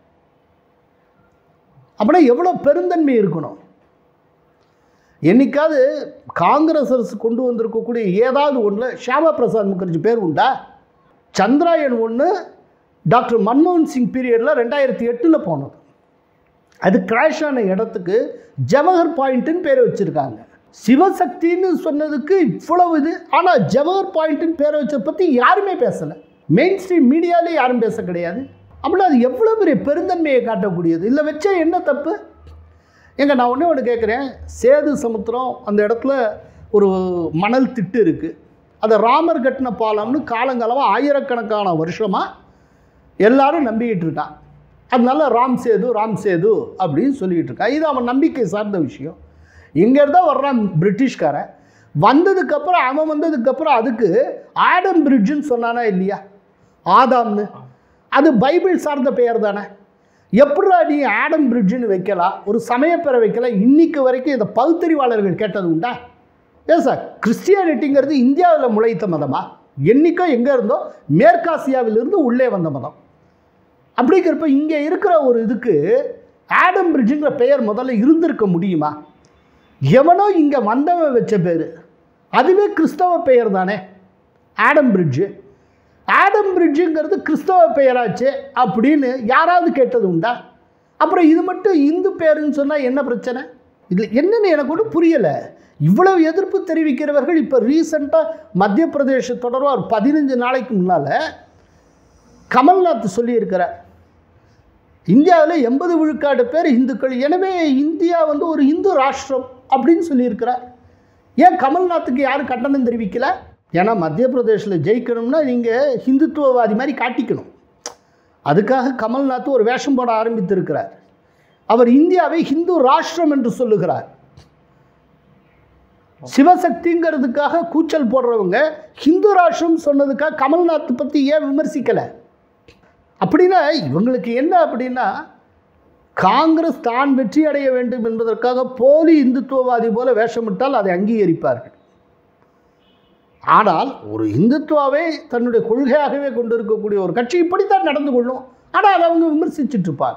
அப்படின்னா எவ்வளோ பெருந்தன்மை இருக்கணும் என்னைக்காவது காங்கிரஸ் அரசு கொண்டு வந்திருக்கக்கூடிய ஏதாவது ஒன்றில் ஷியாமா பிரசாத் முகர்ஜி பேர் உண்டா சந்திராயன் ஒன்று டாக்டர் மன்மோகன் சிங் பீரியடில் ரெண்டாயிரத்தி எட்டில் போனது அது கிராஷ் ஆன இடத்துக்கு ஜவஹர் பாயிண்ட்டுன்னு பேரை வச்சுருக்காங்க சிவசக்தின்னு சொன்னதுக்கு இவ்வளவு இது ஆனால் ஜவஹர் பாயிண்ட்டுன்னு பேரை வச்சதை பற்றி யாருமே பேசலை மெயின் ஸ்ட்ரீம் மீடியாலே யாரும் பேச கிடையாது அப்படின்னா அது எவ்வளோ பெரிய பெருந்தன்மையை காட்டக்கூடியது இல்லை வச்சா என்ன தப்பு ஏங்க நான் ஒன்றே ஒன்று கேட்குறேன் சேது சமுத்திரம் அந்த இடத்துல ஒரு மணல் திட்டு இருக்குது அதை ராமர் கட்டின பாலம்னு காலங்காலமாக ஆயிரக்கணக்கான வருஷமாக எல்லாரும் நம்பிக்கிட்டு இருக்கான் அதனால ராம் சேது ராம் சேது அப்படின்னு சொல்லிக்கிட்டு இருக்கான் இது அவன் நம்பிக்கை சார்ந்த விஷயம் இங்கேருந்து தான் வர்றான் பிரிட்டிஷ்காரன் வந்ததுக்கப்புறம் அவன் வந்ததுக்கப்புறம் அதுக்கு ஆடம் பிரிட்ஜுன்னு சொன்னானா இல்லையா ஆதாம்னு அது பைபிள் சார்ந்த பெயர் தானே எப்படா நீ ஆடம் பிரிட்ஜுன்னு வைக்கலாம் ஒரு சமயப்பெற வைக்கலாம் இன்னைக்கு வரைக்கும் இந்த பகுத்தறிவாளர்கள் கேட்டது உண்டா ஏன் சார் கிறிஸ்டியானிட்டிங்கிறது இந்தியாவில் முளைத்த மதமா என்னைக்கோ எங்கே இருந்தோ மேற்காசியாவிலிருந்து உள்ளே வந்த மதம் அப்படிங்கிறப்ப இங்கே இருக்கிற ஒரு இதுக்கு ஆடம் பிரிட்ஜுங்கிற பெயர் முதல்ல இருந்திருக்க முடியுமா எவனோ இங்கே வந்தவன் வச்ச பேர் அதுவே கிறிஸ்தவ பெயர் தானே ஆடம் பிரிட்ஜு ஆடம் பிரிட்ஜுங்கிறது கிறிஸ்தவ பெயராச்சு அப்படின்னு யாராவது கேட்டது உண்டா அப்புறம் இது மட்டும் இந்து பேருன்னு சொன்னால் என்ன பிரச்சனை இதில் என்னன்னு எனக்கு ஒன்றும் புரியலை இவ்வளவு எதிர்ப்பு தெரிவிக்கிறவர்கள் இப்போ ரீசெண்டாக மத்திய பிரதேச தொடர்பாக ஒரு பதினஞ்சு நாளைக்கு முன்னால் கமல்நாத் சொல்லியிருக்கிறார் இந்தியாவில் எண்பது விழுக்காடு பேர் இந்துக்கள் எனவே இந்தியா வந்து ஒரு இந்து ராஷ்டிரம் அப்படின்னு சொல்லியிருக்கிறார் ஏன் கமல்நாத்துக்கு யாரும் கண்டனம் தெரிவிக்கல ஏன்னா மத்திய பிரதேசில் ஜெயிக்கணும்னா நீங்கள் ஹிந்துத்துவவாதி மாதிரி காட்டிக்கணும் அதுக்காக கமல்நாத் ஒரு வேஷம் போட ஆரம்பித்திருக்கிறார் அவர் இந்தியாவை ஹிந்து ராஷ்டிரம் என்று சொல்லுகிறார் சிவசக்திங்கிறதுக்காக கூச்சல் போடுறவங்க ஹிந்து ராஷ்டிரம் சொன்னதுக்காக கமல்நாத் பற்றி ஏன் விமர்சிக்கலை அப்படின்னா இவங்களுக்கு என்ன அப்படின்னா காங்கிரஸ் தான் வெற்றி அடைய வேண்டும் என்பதற்காக போலி இந்துத்துவவாதி போல வேஷமிட்டால் அதை அங்கீகரிப்பார்கள் ஆனால் ஒரு இந்துத்துவாவை தன்னுடைய கொள்கையாகவே கொண்டு இருக்கக்கூடிய ஒரு கட்சி இப்படித்தான் நடந்து கொள்ளும் ஆனால் அதை அவங்க விமர்சிச்சுட்டு இருப்பாங்க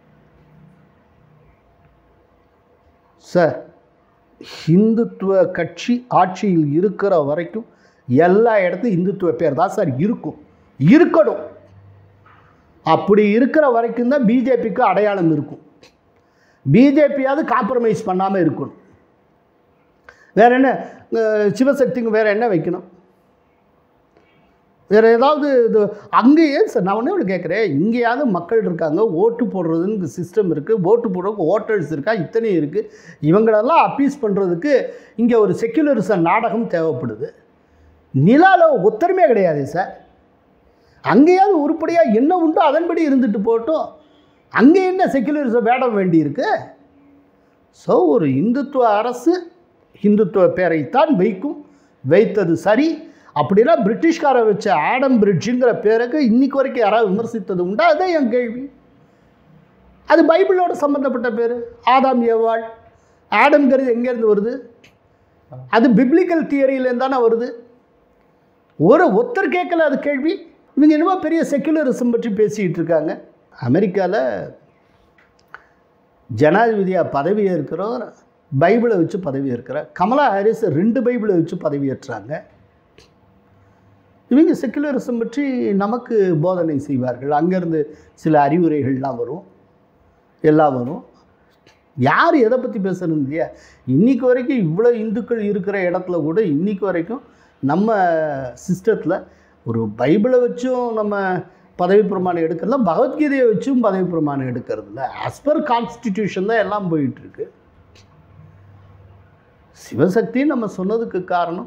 சார் இந்துத்துவ கட்சி ஆட்சியில் இருக்கிற வரைக்கும் எல்லா இடத்துலையும் இந்துத்துவ பேர் தான் சார் இருக்கும் இருக்கணும் அப்படி இருக்கிற வரைக்கும் தான் பிஜேபிக்கு அடையாளம் இருக்கும் பிஜேபியாவது காம்ப்ரமைஸ் பண்ணாமல் இருக்கணும் வேற என்ன அஹ், சிவசக்திக்கு வேற என்ன வைக்கணும் வேற ஏதாவது இது அங்கேயே சார் நான் ஒன்றே ஒன்று கேட்குறேன் இங்கேயாவது மக்கள் இருக்காங்க ஓட்டு போடுறதுன்னு சிஸ்டம் இருக்குது ஓட்டு போடுறதுக்கு ஓட்டர்ஸ் இருக்கா இத்தனையும் இருக்குது இவங்களெல்லாம் அப்பீஸ் பண்ணுறதுக்கு இங்கே ஒரு செக்யுலரிசம் நாடகம் தேவைப்படுது நிலால ஒத்தருமே கிடையாது சார் அங்கேயாவது உருப்படியாக என்ன உண்டோ அதன்படி இருந்துட்டு போட்டும் அங்கே என்ன செக்யுலரிசம் வேடம் வேண்டியிருக்கு ஸோ ஒரு இந்துத்துவ அரசு இந்துத்துவ பேரைத்தான் வைக்கும் வைத்தது சரி அப்படின்னா பிரிட்டிஷ்காரை வச்ச ஆடம் பிரிட்ஜுங்கிற பேருக்கு இன்னைக்கு வரைக்கும் யாராவது விமர்சித்தது உண்டா அதே என் கேள்வி அது பைபிளோட சம்மந்தப்பட்ட பேர் ஆதாம் ஏவாள் ஆடம்ங்கிறது எங்கேருந்து வருது அது பிப்ளிக்கல் தியரியிலேருந்து தானே வருது ஒரு ஒருத்தர் கேட்கல அது கேள்வி இவங்க என்னமோ பெரிய செக்குலரிசம் பற்றி பேசிக்கிட்டு இருக்காங்க அமெரிக்காவில் ஜனாதிபதியாக பதவி ஏற்கிறவர் பைபிளை வச்சு பதவி ஏற்கிறார் கமலா ஹாரிஸ் ரெண்டு பைபிளை வச்சு பதவி ஏற்றாங்க இவங்க செக்குலரிசம் பற்றி நமக்கு போதனை செய்வார்கள் அங்கேருந்து சில அறிவுரைகள்லாம் வரும் எல்லாம் வரும் யார் எதை பற்றி பேசுறது இல்லையா இன்னைக்கு வரைக்கும் இவ்வளோ இந்துக்கள் இருக்கிற இடத்துல கூட இன்னைக்கு வரைக்கும் நம்ம சிஸ்டத்தில் ஒரு பைபிளை வச்சும் நம்ம பதவி பிரமாணம் எடுக்கிறதுல பகவத்கீதையை வச்சும் பதவி பிரமாணம் எடுக்கிறது இல்லை as per கான்ஸ்டிடியூஷன் தான் எல்லாம் போயிட்டுருக்கு சிவசக்தி நம்ம சொன்னதுக்கு காரணம்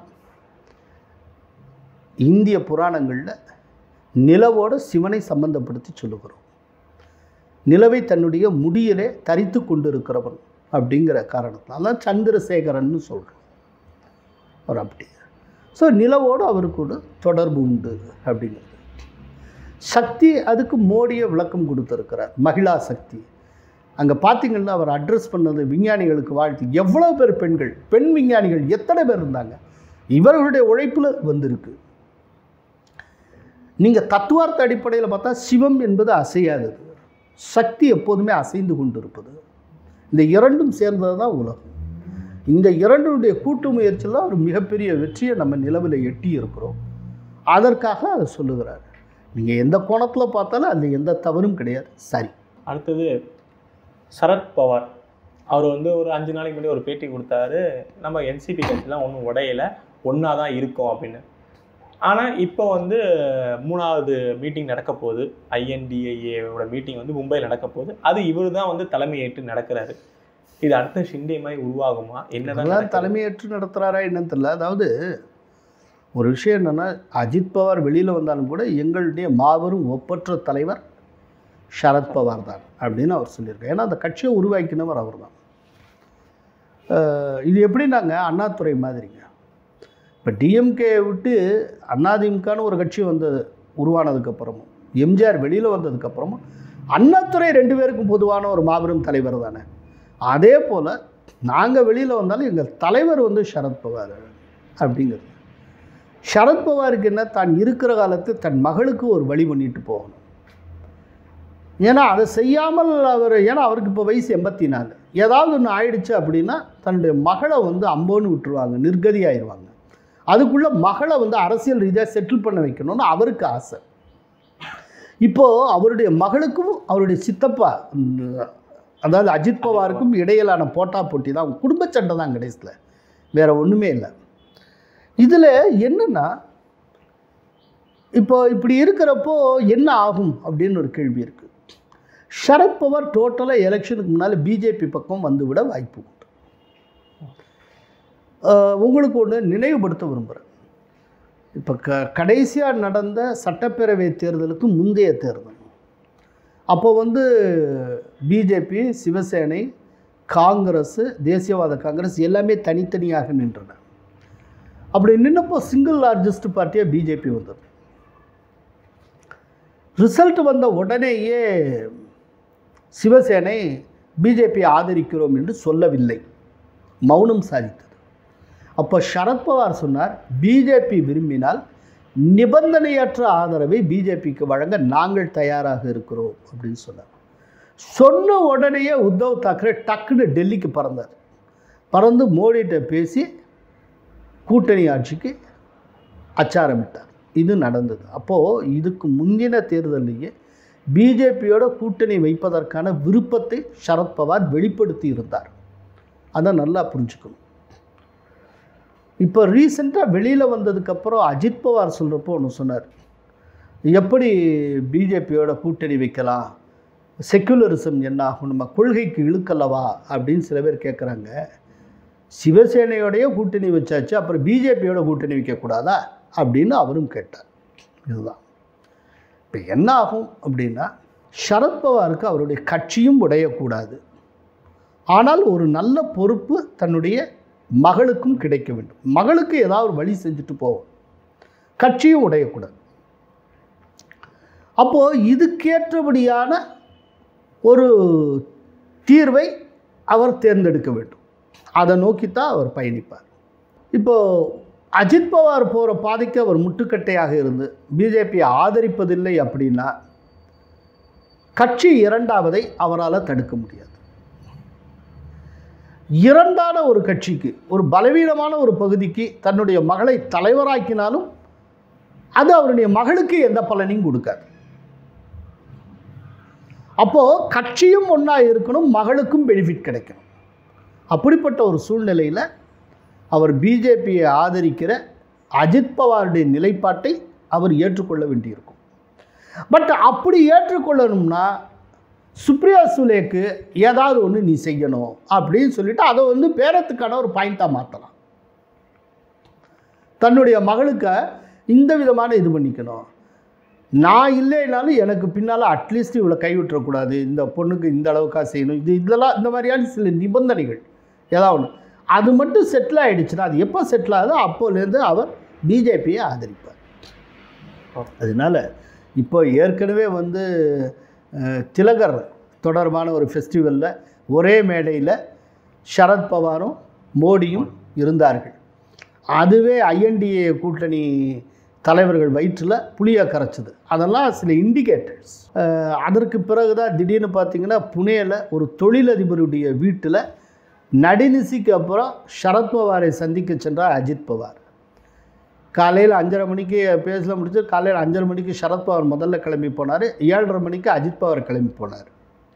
இந்திய புராணங்களில் நிலவோட சிவனை சம்பந்தப்படுத்தி சொல்லுகிறோம் நிலவை தன்னுடைய முடியிலே தரித்து கொண்டிருக்கிறவன் அப்படிங்கிற காரணத்தினால தான் சந்திரசேகரன்னு சொல்கிறோம் அவர் அப்படி ஸோ நிலவோடு அவருக்கு ஒரு தொடர்பு உண்டு அப்படிங்கிறது சக்தி அதுக்கு மோடியை விளக்கம் கொடுத்துருக்கிறார் மகிழா சக்தி அங்கே பார்த்தீங்கன்னா அவர் அட்ரஸ் பண்ணது விஞ்ஞானிகளுக்கு வாழ்த்து எவ்வளோ பேர் பெண்கள் பெண் விஞ்ஞானிகள் எத்தனை பேர் இருந்தாங்க இவர்களுடைய உழைப்பில் வந்திருக்கு நீங்கள் தத்துவார்த்த அடிப்படையில் பார்த்தா சிவம் என்பது அசையாதது சக்தி எப்போதுமே அசைந்து கொண்டிருப்பது இந்த இரண்டும் சேர்ந்தது தான் உலகம் இந்த இரண்டுடைய கூட்டு முயற்சியில் ஒரு மிகப்பெரிய வெற்றியை நம்ம நிலவில் எட்டி இருக்கிறோம் அதற்காக அதை சொல்லுகிறார் நீங்கள் எந்த கோணத்தில் பார்த்தாலும் அதில் எந்த தவறும் கிடையாது சரி அடுத்தது சரத் பவார் அவர் வந்து ஒரு அஞ்சு நாளைக்கு முன்னாடி ஒரு பேட்டி கொடுத்தாரு நம்ம என்சிபி கட்சிலாம் ஒன்றும் உடையல ஒன்றா தான் இருக்கோம் அப்படின்னு ஆனால் இப்போ வந்து மூணாவது மீட்டிங் நடக்க போகுது ஐஎன்டிஐஏவோட மீட்டிங் வந்து மும்பையில் நடக்க போகுது அது இவர் தான் வந்து தலைமையேற்று நடக்கிறாரு இது அடுத்த ஷிண்டே மாதிரி உருவாகுமா என்னதான் இதெல்லாம் நடக்குது? தலைமையேற்று நடத்துகிறாரா என்னன்னு தெரியல அதாவது ஒரு விஷயம் என்னென்னா அஜித் பவார் வெளியில் வந்தாலும் கூட எங்களுடைய மாபெரும் ஒப்பற்ற தலைவர் சரத்பவார் தான் அப்படின்னு அவர் சொல்லியிருக்காரு ஏன்னா அந்த கட்சியை உருவாக்கினவர் அவர் தான் இது எப்படின்னாங்க அண்ணாதுரை மாதிரிங்க இப்போ டிஎம்கே விட்டு அதிமுகன்னு ஒரு கட்சி வந்தது உருவானதுக்கப்புறமும் எம்ஜிஆர் வெளியில் வந்ததுக்கப்புறமும் அண்ணாதுரை ரெண்டு பேருக்கும் பொதுவான ஒரு மாபெரும் தலைவர் தானே அதே போல் நாங்கள் வெளியில் வந்தாலும் எங்கள் தலைவர் வந்து சரத்பவார் அப்படிங்கிறது சரத்பவாருக்கு என்ன தான் இருக்கிற காலத்து தன் மகளுக்கு ஒரு வழி பண்ணிட்டு போகணும் ஏன்னா அதை செய்யாமல் அவர் ஏன்னா அவருக்கு இப்போ வயசு எண்பத்தி நாலு ஏதாவது ஒன்று ஆயிடுச்சு அப்படின்னா தன்னுடைய மகளை வந்து அம்போன்னு விட்டுருவாங்க நிர்கதி ஆயிடுவாங்க அதுக்குள்ளே மகளை வந்து அரசியல் ரீதியாக செட்டில் பண்ண வைக்கணும்னு அவருக்கு ஆசை இப்போது அவருடைய மகளுக்கும் அவருடைய சித்தப்பா ம், அதாவது அஜித் பவாருக்கும் இடையிலான போட்டா போட்டி தான் குடும்ப சண்டை தான் கடைசியில் வேற ஒன்றுமே இல்லை இதில் என்னன்னா இப்போ இப்படி இருக்கிறப்போ என்ன ஆகும் அப்படின்னு ஒரு கேள்வி இருக்குது சரத்பவார் டோட்டலாக எலெக்ஷனுக்கு முன்னால் பிஜேபி பக்கம் வந்துவிட வாய்ப்பு உண்டு ஆஹ் உங்களுக்கு ஒன்று நினைவுபடுத்த விரும்புகிறேன் இப்போ க கடைசியாக நடந்த சட்டப்பேரவை தேர்தலுக்கு முந்தைய தேர்தல் அப்போ வந்து பிஜேபி சிவசேனை காங்கிரஸ் தேசியவாத காங்கிரஸ் எல்லாமே தனித்தனியாக நின்றன அப்படி நின்னப்போ சிங்கிள் லார்ஜஸ்ட் பார்ட்டியாக பிஜேபி வந்தது ரிசல்ட் வந்த உடனேயே சிவசேனை பிஜேபி ஆதரிக்கிறோம் என்று சொல்லவில்லை மௌனம் சாதித்தது அப்போ சரத்பவார் சொன்னார் பிஜேபி விரும்பினால் நிபந்தனையற்ற ஆதரவை பிஜேபிக்கு வழங்க நாங்கள் தயாராக இருக்கிறோம் அப்படின்னு சொன்னார் சொன்ன உடனேயே உத்தவ் தாக்கரே டக்குன்னு டெல்லிக்கு பறந்தார் பறந்து மோடிகிட்ட பேசி கூட்டணி ஆட்சிக்கு அச்சாரமிட்டார் இது நடந்தது அப்போது இதுக்கு முந்தின தேர்தலையே பிஜேபியோட கூட்டணி வைப்பதற்கான விருப்பத்தை சரத்பவார் வெளிப்படுத்தி இருந்தார் அதை நல்லா புரிஞ்சுக்கணும் இப்போ ரீசெண்டாக வெளியில் வந்ததுக்கப்புறம் அஜித் பவார் சொல்கிறப்போ ஒன்று சொன்னார் எப்படி பிஜேபியோட கூட்டணி வைக்கலாம் செக்குலரிசம் என்ன ஆகும் நம்ம கொள்கைக்கு இழுக்கல்லவா அப்படின்னு சில பேர் கேட்குறாங்க சிவசேனையோடைய கூட்டணி வச்சாச்சு அப்புறம் பிஜேபியோட கூட்டணி வைக்கக்கூடாதா அப்படின்னு அவரும் கேட்டார் இதுதான் இப்போ என்ன ஆகும் அப்படின்னா சரத்பவாருக்கு அவருடைய கட்சியும் உடையக்கூடாது ஆனால் ஒரு நல்ல பொறுப்பு தன்னுடைய மகளுக்கும் கிடைக்க வேண்டும் மகளுக்கு ஏதாவது ஒரு வழி செஞ்சுட்டு போவோம் கட்சியும் உடையக்கூடாது அப்போது இதுக்கேற்றபடியான ஒரு தீர்வை அவர் தேர்ந்தெடுக்க வேண்டும் அதை நோக்கித்தான் அவர் பயணிப்பார் இப்போது அஜித் பவார் போகிற பாதைக்கு அவர் முட்டுக்கட்டையாக இருந்து பிஜேபியை ஆதரிப்பதில்லை அப்படின்னா கட்சி இரண்டாவதை அவரால் தடுக்க முடியாது இரண்டான ஒரு கட்சிக்கு ஒரு பலவீனமான ஒரு பகுதிக்கு தன்னுடைய மகளை தலைவராக்கினாலும் அது அவருடைய மகளுக்கு எந்த பலனையும் கொடுக்காது அப்போது கட்சியும் ஒன்றா இருக்கணும் மகளுக்கும் பெனிஃபிட் கிடைக்கணும் அப்படிப்பட்ட ஒரு சூழ்நிலையில் அவர் பிஜேபியை ஆதரிக்கிற அஜித் பவாருடைய நிலைப்பாட்டை அவர் ஏற்றுக்கொள்ள வேண்டியிருக்கும் பட் அப்படி ஏற்றுக்கொள்ளணும்னா சுப்ரியா சுலேக்கு ஏதாவது ஒன்று நீ செய்யணும் அப்படின்னு சொல்லிட்டு அதை வந்து பேரத்துக்கான ஒரு பாயிண்ட்டாக மாற்றலாம் தன்னுடைய மகளுக்கு இந்த விதமான இது பண்ணிக்கணும் நான் இல்லைனாலும் எனக்கு பின்னால் அட்லீஸ்ட் இவ்வளோ கைவிட்டுறக்கூடாது இந்த பொண்ணுக்கு இந்த அளவுக்கா செய்யணும் இது இதெல்லாம் இந்த மாதிரியான சில நிபந்தனைகள் ஏதாவது ஒன்று அது மட்டும் செட்டில் ஆகிடுச்சுன்னா அது எப்போ செட்டில் ஆகுதோ அப்போலேருந்து அவர் பிஜேபியை ஆதரிப்பார் அதனால் இப்போ ஏற்கனவே வந்து அஹ், திலகர் தொடர்பான ஒரு ஃபெஸ்டிவலில் ஒரே மேடையில் சரத் பவாரும் மோடியும் இருந்தார்கள் அதுவே ஐஎன்டிஏ கூட்டணி தலைவர்கள் வயிற்றில் புளியை கரைச்சது அதெல்லாம் சில இண்டிகேட்டர்ஸ் அதற்கு பிறகு தான் திடீர்னு பார்த்தீங்கன்னா புனேயில் ஒரு தொழிலதிபருடைய வீட்டில் நடுநிசிக்கு அப்புறம் சரத் பவாரை சந்திக்க சென்றார் அஜித் பவார் காலையில் அஞ்சரை மணிக்கு பேசல முடிச்சு காலையில் அஞ்சரை மணிக்கு சரத் பவார் முதல்ல கிளம்பி போனார் ஏழரை மணிக்கு அஜித் பவார் கிளம்பி போனார்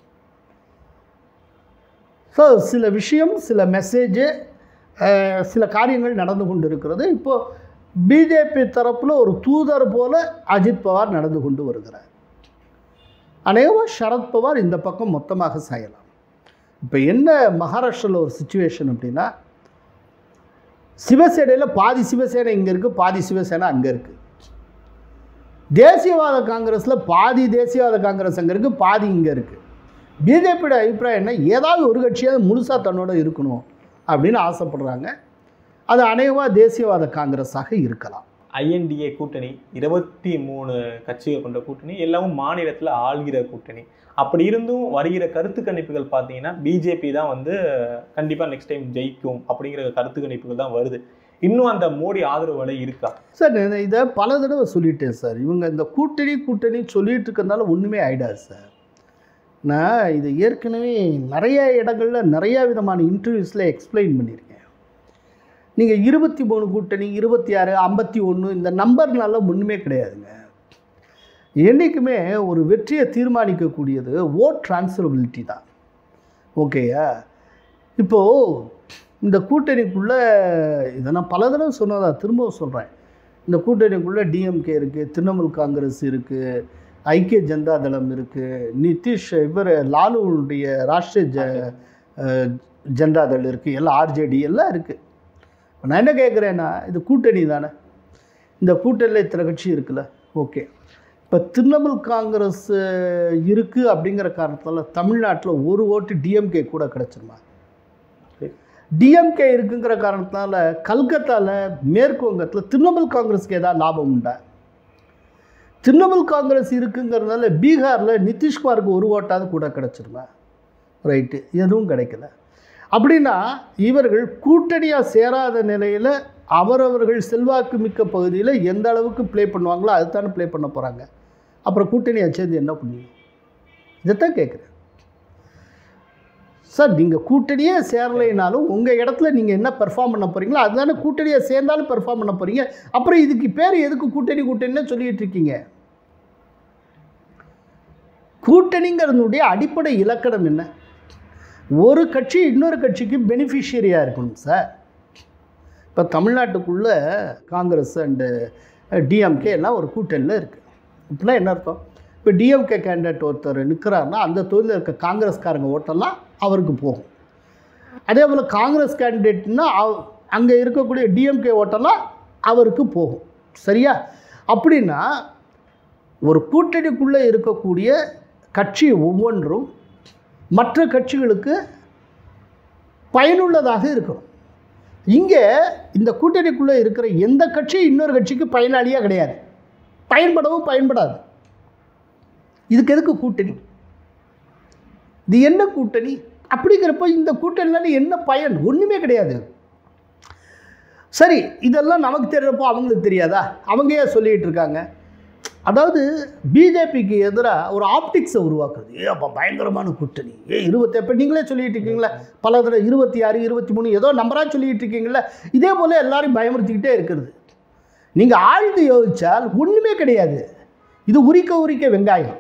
ஸோ சில விஷயம் சில மெசேஜு சில காரியங்கள் நடந்து கொண்டு இருக்கிறது இப்போது பிஜேபி தரப்பில் ஒரு தூதர் போல அஜித் பவார் நடந்து கொண்டு வருகிறார் அநேகமாக சரத் பவார் இந்த பக்கம் மொத்தமாக சாயலாம் இப்போ என்ன மகாராஷ்டிராவில் ஒரு சுச்சுவேஷன் அப்படின்னா சிவசேனையில் பாதி சிவசேனை இங்கே இருக்குது பாதி சிவசேனை அங்கே இருக்குது தேசியவாத காங்கிரஸில் பாதி தேசியவாத காங்கிரஸ் அங்கே இருக்குது பாதி இங்கே இருக்குது பிஜேபியோட அபிப்பிராயம் என்ன ஏதாவது ஒரு கட்சியாவது முழுசாக தன்னோட இருக்கணும் அப்படின்னு ஆசைப்படுறாங்க அது அநேகமாக தேசியவாத காங்கிரஸாக இருக்கலாம் ஐஎன்டிஏ கூட்டணி இருபத்தி மூணு கட்சிகள் கொண்ட கூட்டணி எல்லாமும் மாநிலத்தில் ஆள்கிற கூட்டணி அப்படி இருந்தும் வருகிற கருத்து கணிப்புகள் பார்த்தீங்கன்னா பிஜேபி தான் வந்து கண்டிப்பாக நெக்ஸ்ட் டைம் ஜெயிக்கும் அப்படிங்கிற கருத்து கணிப்புகள் தான் வருது இன்னும் அந்த மோடி ஆதரவு வலை இருக்கா சார் நான் இதை பல தடவை சொல்லிட்டேன் சார் இவங்க இந்த கூட்டணி கூட்டணி சொல்லிட்டு இருக்கிறதுனால ஒன்றுமே ஆயிடாது சார் நான் இது ஏற்கனவே நிறைய இடங்களில் நிறைய விதமான இன்டர்வியூஸில் எக்ஸ்பிளைன் பண்ணியிருக்கேன் நீங்கள் இருபத்தி மூணு கூட்டணி இருபத்தி ஆறு ஐம்பத்தி ஒன்று இந்த நம்பர்னால ஒன்றுமே கிடையாதுங்க என்றைக்குமே ஒரு வெற்றியை தீர்மானிக்கக்கூடியது ஓட் ட்ரான்ஸ்ஃபரபிலிட்டி தான் ஓகேயா இப்போது இந்த கூட்டணிக்குள்ளே இதை நான் பல தடவை சொன்னதா திரும்பவும் சொல்கிறேன் இந்த கூட்டணிக்குள்ளே டிஎம்கே இருக்குது திரிணாமுல் காங்கிரஸ் இருக்குது ஐக்கிய ஜனதா தளம் இருக்குது நிதிஷ் இவர் லாலுடைய ராஷ்டிரிய ஜ அஹ், ஜனதா தள் இருக்குது எல்லாம் ஆர்ஜேடி எல்லாம் இருக்குது நான் என்ன கேட்குறேன்னா இது கூட்டணி தானே இந்த கூட்டணியில் இத்தனை கட்சி இருக்குல்ல ஓகே இப்போ திரிணாமுல் காங்கிரஸ் இருக்குது அப்படிங்கிற காரணத்தால் தமிழ்நாட்டில் ஒரு ஓட்டு டிஎம்கே கூட கிடச்சிருமா டிஎம்கே இருக்குங்கிற காரணத்தினால கல்கத்தாவில் மேற்கு வங்கத்தில் திரிணாமுல் காங்கிரஸுக்கு ஏதாவது லாபம் உண்டா திரிணாமுல் காங்கிரஸ் இருக்குங்கிறதுனால பீகாரில் நிதிஷ்குமாருக்கு ஒரு ஓட்டாவது கூட கிடச்சிருமா ரைட்டு எதுவும் கிடைக்கல அப்படின்னா இவர்கள் கூட்டணியாக சேராத நிலையில் அவரவர்கள் செல்வாக்கு மிக்க பகுதியில் எந்த அளவுக்கு ப்ளே பண்ணுவாங்களோ அதுதானே ப்ளே பண்ண போகிறாங்க அப்புறம் கூட்டணியாக சேர்ந்து என்ன பண்ணுவீங்க இதைத்தான் கேட்குறேன் சார் நீங்கள் கூட்டணியே சேரலைனாலும் உங்கள் இடத்துல நீங்கள் என்ன பெர்ஃபார்ம் பண்ண போகிறீங்களோ அதுதானே கூட்டணியை சேர்ந்தாலும் பெர்ஃபார்ம் பண்ண போகிறீங்க அப்புறம் இதுக்கு பேர் எதுக்கு கூட்டணி கூட்டணின்னு சொல்லிட்டு இருக்கீங்க கூட்டணிங்கிறதுனுடைய அடிப்படை இலக்கணம் என்ன ஒரு கட்சி இன்னொரு கட்சிக்கு பெனிஃபிஷியரியாக இருக்கணும் சார் இப்போ தமிழ்நாட்டுக்குள்ளே காங்கிரஸ் அண்டு டிஎம்கே எல்லாம் ஒரு கூட்டணியில் இருக்குது இப்படின்னா என்ன அர்த்தம் இப்போ டிஎம்கே கேண்டிடேட் ஒருத்தர் நிற்கிறாருன்னா அந்த தொகுதியில் இருக்க காங்கிரஸ்காரங்க ஓட்டெல்லாம் அவருக்கு போகும் அதே போல் காங்கிரஸ் கேண்டிடேட்னா அங்கே இருக்கக்கூடிய டிஎம்கே ஓட்டெல்லாம் அவருக்கு போகும் சரியா அப்படின்னா ஒரு கூட்டணிக்குள்ளே இருக்கக்கூடிய கட்சி ஒவ்வொன்றும் மற்ற கட்சிகளுக்கு பயனுள்ளதாக இருக்கணும் இங்கே இந்த கூட்டணிக்குள்ளே இருக்கிற எந்த கட்சியும் இன்னொரு கட்சிக்கு பயனாளியாக கிடையாது பயன்படவும் பயன்படாது இதுக்கு எதுக்கு கூட்டணி இது என்ன கூட்டணி அப்படிங்கிறப்ப இந்த கூட்டணியில் என்ன பயன் ஒன்றுமே கிடையாது சரி இதெல்லாம் நமக்கு தெரியறப்போ அவங்களுக்கு தெரியாதா அவங்க ஏன் சொல்லிகிட்டு இருக்காங்க அதாவது பிஜேபிக்கு எதிராக ஒரு ஆப்டிக்ஸை உருவாக்குறது ஏ அப்போ பயங்கரமான கூட்டணி ஏ இருபத்தி இப்போ நீங்களே சொல்லிட்டு இருக்கீங்களா பல தடவை இருபத்தி ஆறு இருபத்தி மூணு ஏதோ நம்பராக சொல்லிட்டு இருக்கீங்களா இதே போல் எல்லாரையும் பயமுறுத்திக்கிட்டே இருக்கிறது நீங்கள் ஆழ்ந்து யோசித்தால் ஒன்றுமே கிடையாது இது உரிக்க உரிக்க வெங்காயம்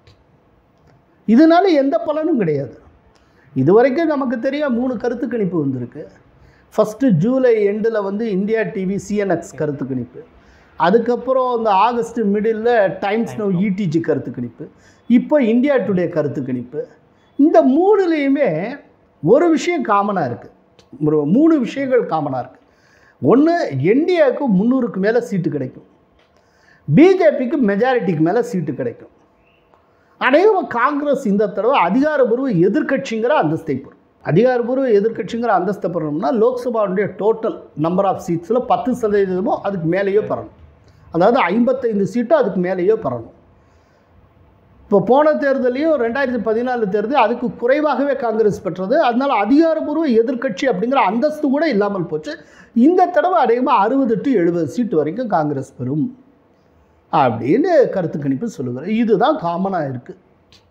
இதனால எந்த பலனும் கிடையாது இதுவரைக்கும் நமக்கு தெரியும் மூணு கருத்து கணிப்பு வந்திருக்கு ஃபஸ்ட்டு ஜூலை எண்டில் வந்து இந்தியா டிவி சிஎன்எக்ஸ் கருத்து கணிப்பு அதுக்கப்புறம் இந்த August middle Times Now ETG கருத்து கணிப்பு இப்போ இந்தியா டுடே கருத்து கணிப்பு இந்த மூணுலேயுமே ஒரு விஷயம் காமனாக இருக்குது ஒரு மூணு விஷயங்கள் காமனாக இருக்குது ஒன்று என்டிஏக்கு முந்நூறுக்கு மேலே சீட்டு கிடைக்கும் பிஜேபிக்கு மெஜாரிட்டிக்கு மேலே சீட்டு கிடைக்கும் அநேகமாக காங்கிரஸ் இந்த தடவை அதிகாரபூர்வ எதிர்க்கட்சிங்கிற அந்தஸ்தை பெறும் அதிகாரபூர்வ எதிர்க்கட்சிங்கிற அந்தஸ்தை பெறணும்னா லோக்சபாவுடைய டோட்டல் நம்பர் ஆஃப் சீட்ஸில் பத்து சதவீதமோ அதுக்கு மேலேயோ பெறணும் அதாவது ஐம்பத்தைந்து சீட்டோ அதுக்கு மேலேயோ பெறணும் இப்போ போன தேர்தலையும் ரெண்டாயிரத்தி பதினாலு தேர்தல் அதுக்கு குறைவாகவே காங்கிரஸ் பெற்றது அதனால் அதிகாரபூர்வ எதிர்க்கட்சி அப்படிங்கிற அந்தஸ்து கூட இல்லாமல் போச்சு இந்த தடவை அதிகமாக அறுபது டு எழுபது சீட்டு வரைக்கும் காங்கிரஸ் பெறும் அப்படின்னு கருத்து கணிப்பு சொல்லுகிறேன் இதுதான் காமனாக இருக்குது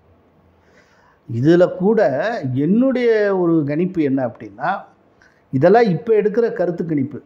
இதில் கூட என்னுடைய ஒரு கணிப்பு என்ன அப்படின்னா இதெல்லாம் இப்போ எடுக்கிற கருத்து கணிப்பு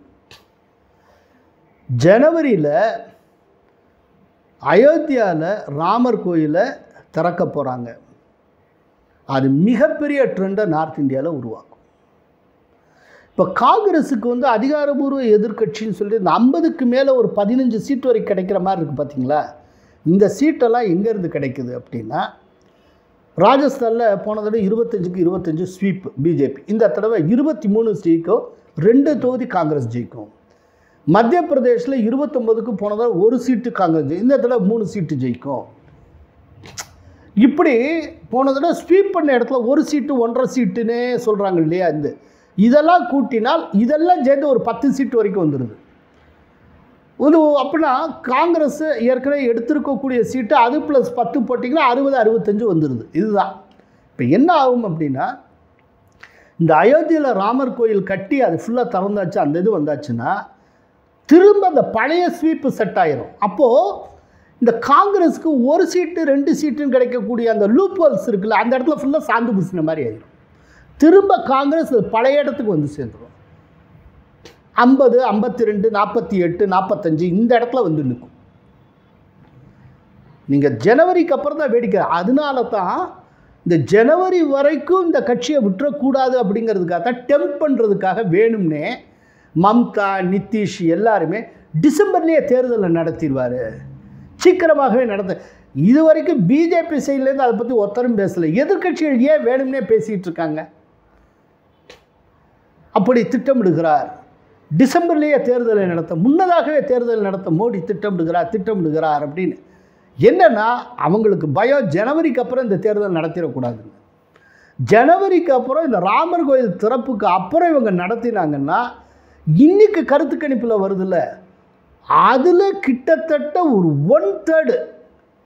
ஜனவரியில் அயோத்தியாவில் ராமர் கோயிலை திறக்க போகிறாங்க அது மிகப்பெரிய ட்ரெண்டை நார்த் இந்தியாவில் உருவாக்கும் இப்போ காங்கிரஸுக்கு வந்து அதிகாரபூர்வ எதிர்க்கட்சின்னு சொல்லிட்டு இந்த ஐம்பதுக்கு மேலே ஒரு பதினஞ்சு சீட் வரைக்கும் கிடைக்கிற மாதிரி இருக்குது பார்த்தீங்களா இந்த சீட்டெல்லாம் எங்கேருந்து கிடைக்குது அப்படின்னா ராஜஸ்தானில் போன தடவை இருபத்தஞ்சுக்கு இருபத்தஞ்சு ஸ்வீப் பிஜேபி இந்த தடவை இருபத்தி மூணு ஜெயிக்கும் ரெண்டு தொகுதி காங்கிரஸ் ஜெயிக்கும் மத்திய பிரதேசில் இருபத்தொம்பதுக்கு போன தடவை ஒரு சீட்டு காங்கிரஸ் ஜெயி- இந்த தடவை மூணு சீட்டு ஜெயிக்கும் இப்படி போன தடவை ஸ்வீப் பண்ண இடத்துல ஒரு சீட்டு ஒன்றரை சீட்டுன்னே சொல்கிறாங்க இல்லையா இந்த இதெல்லாம் கூட்டினால் இதெல்லாம் சேர்ந்து ஒரு பத்து சீட்டு வரைக்கும் வந்துடுது ஒரு அப்படின்னா காங்கிரஸ் ஏற்கனவே எடுத்திருக்கக்கூடிய சீட்டு அது ப்ளஸ் பத்து போட்டிங்கன்னா அறுபது அறுபத்தஞ்சு வந்துடுது இதுதான் இப்போ என்ன ஆகும் அப்படின்னா இந்த அயோத்தியில் ராமர் கோயில் கட்டி அது ஃபுல்லாக திறந்தாச்சு அந்த இது வந்தாச்சுன்னா திரும்ப அந்த பழைய ஸ்வீப்பு செட் ஆயிரும் அப்போது இந்த காங்கிரஸுக்கு ஒரு சீட்டு ரெண்டு சீட்டுன்னு கிடைக்கக்கூடிய அந்த லூப் ஹோல்ஸ் இருக்குல்ல அந்த இடத்துல ஃபுல்லாக சாந்து பூசின மாதிரி ஆயிரும் திரும்ப காங்கிரஸ் அது பழைய இடத்துக்கு வந்து சேர்ந்துடும் ஐம்பது ஐம்பத்தி ரெண்டு நாற்பத்தி எட்டு நாற்பத்தஞ்சு இந்த இடத்துல வந்து நிற்கும் நீங்கள் ஜனவரிக்கு அப்புறம் தான் வேடிக்கை அதனால தான் இந்த ஜனவரி வரைக்கும் இந்த கட்சியை விட்டுறக்கூடாது அப்படிங்கிறதுக்காக தான் டெம்ப் பண்ணுறதுக்காக வேணும்னே மம்தா நிதிஷ் எல்லாருமே டிசம்பர்லேயே தேர்தலை நடத்திடுவார் சீக்கிரமாகவே நடத்த இது வரைக்கும் பிஜேபி சைட்லேருந்து அதை பற்றி ஒருத்தரும் பேசலை எதிர்க்கட்சிகள் ஏன் வேணும்னே பேசிகிட்டு இருக்காங்க அப்படி திட்டமிடுகிறார் டிசம்பர்லேயே தேர்தலை நடத்த முன்னதாகவே தேர்தல் நடத்த மோடி திட்டமிடுகிறார் திட்டமிடுகிறார் அப்படின்னு என்னன்னா அவங்களுக்கு பயம் ஜனவரிக்கு அப்புறம் இந்த தேர்தல் நடத்திடக்கூடாதுன்னு ஜனவரிக்கு அப்புறம் இந்த ராமர் கோயில் திறப்புக்கு அப்புறம் இவங்க நடத்தினாங்கன்னா இன்னைக்கு கருத்து கணிப்பில் வருதுல்ல அதில் கிட்டத்தட்ட ஒரு ஒன் தேர்டு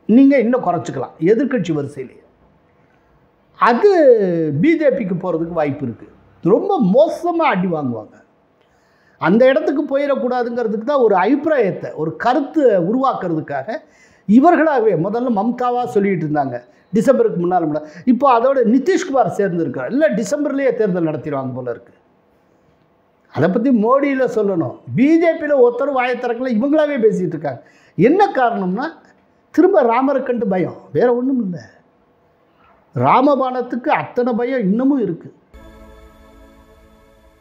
நீங்கள் இன்னும் குறைச்சிக்கலாம் எதிர்க்கட்சி வரிசையிலேயே அது பிஜேபிக்கு போகிறதுக்கு வாய்ப்பு இருக்குது ரொம்ப மோசமாக அடி வாங்குவாங்க அந்த இடத்துக்கு போயிடக்கூடாதுங்கிறதுக்கு தான் ஒரு அபிப்பிராயத்தை ஒரு கருத்தை உருவாக்குறதுக்காக இவர்களாகவே முதல்ல மம்தாவாக சொல்லிட்டு இருந்தாங்க டிசம்பருக்கு முன்னால் முன்னாடி இப்போ அதோட நிதிஷ்குமார் சேர்ந்துருக்கார் இல்லை டிசம்பர்லேயே தேர்தல் நடத்திடுவாங்க போல இருக்கு அதை பற்றி மோடியில் சொல்லணும் பிஜேபியில் ஒருத்தர் வாயை திறக்கல இவங்களாவே பேசிகிட்டு இருக்காங்க என்ன காரணம்னா திரும்ப ராமரை கண்டு பயம் வேற ஒன்றும் இல்லை ராமபாணத்துக்கு அத்தனை பயம் இன்னமும் இருக்குது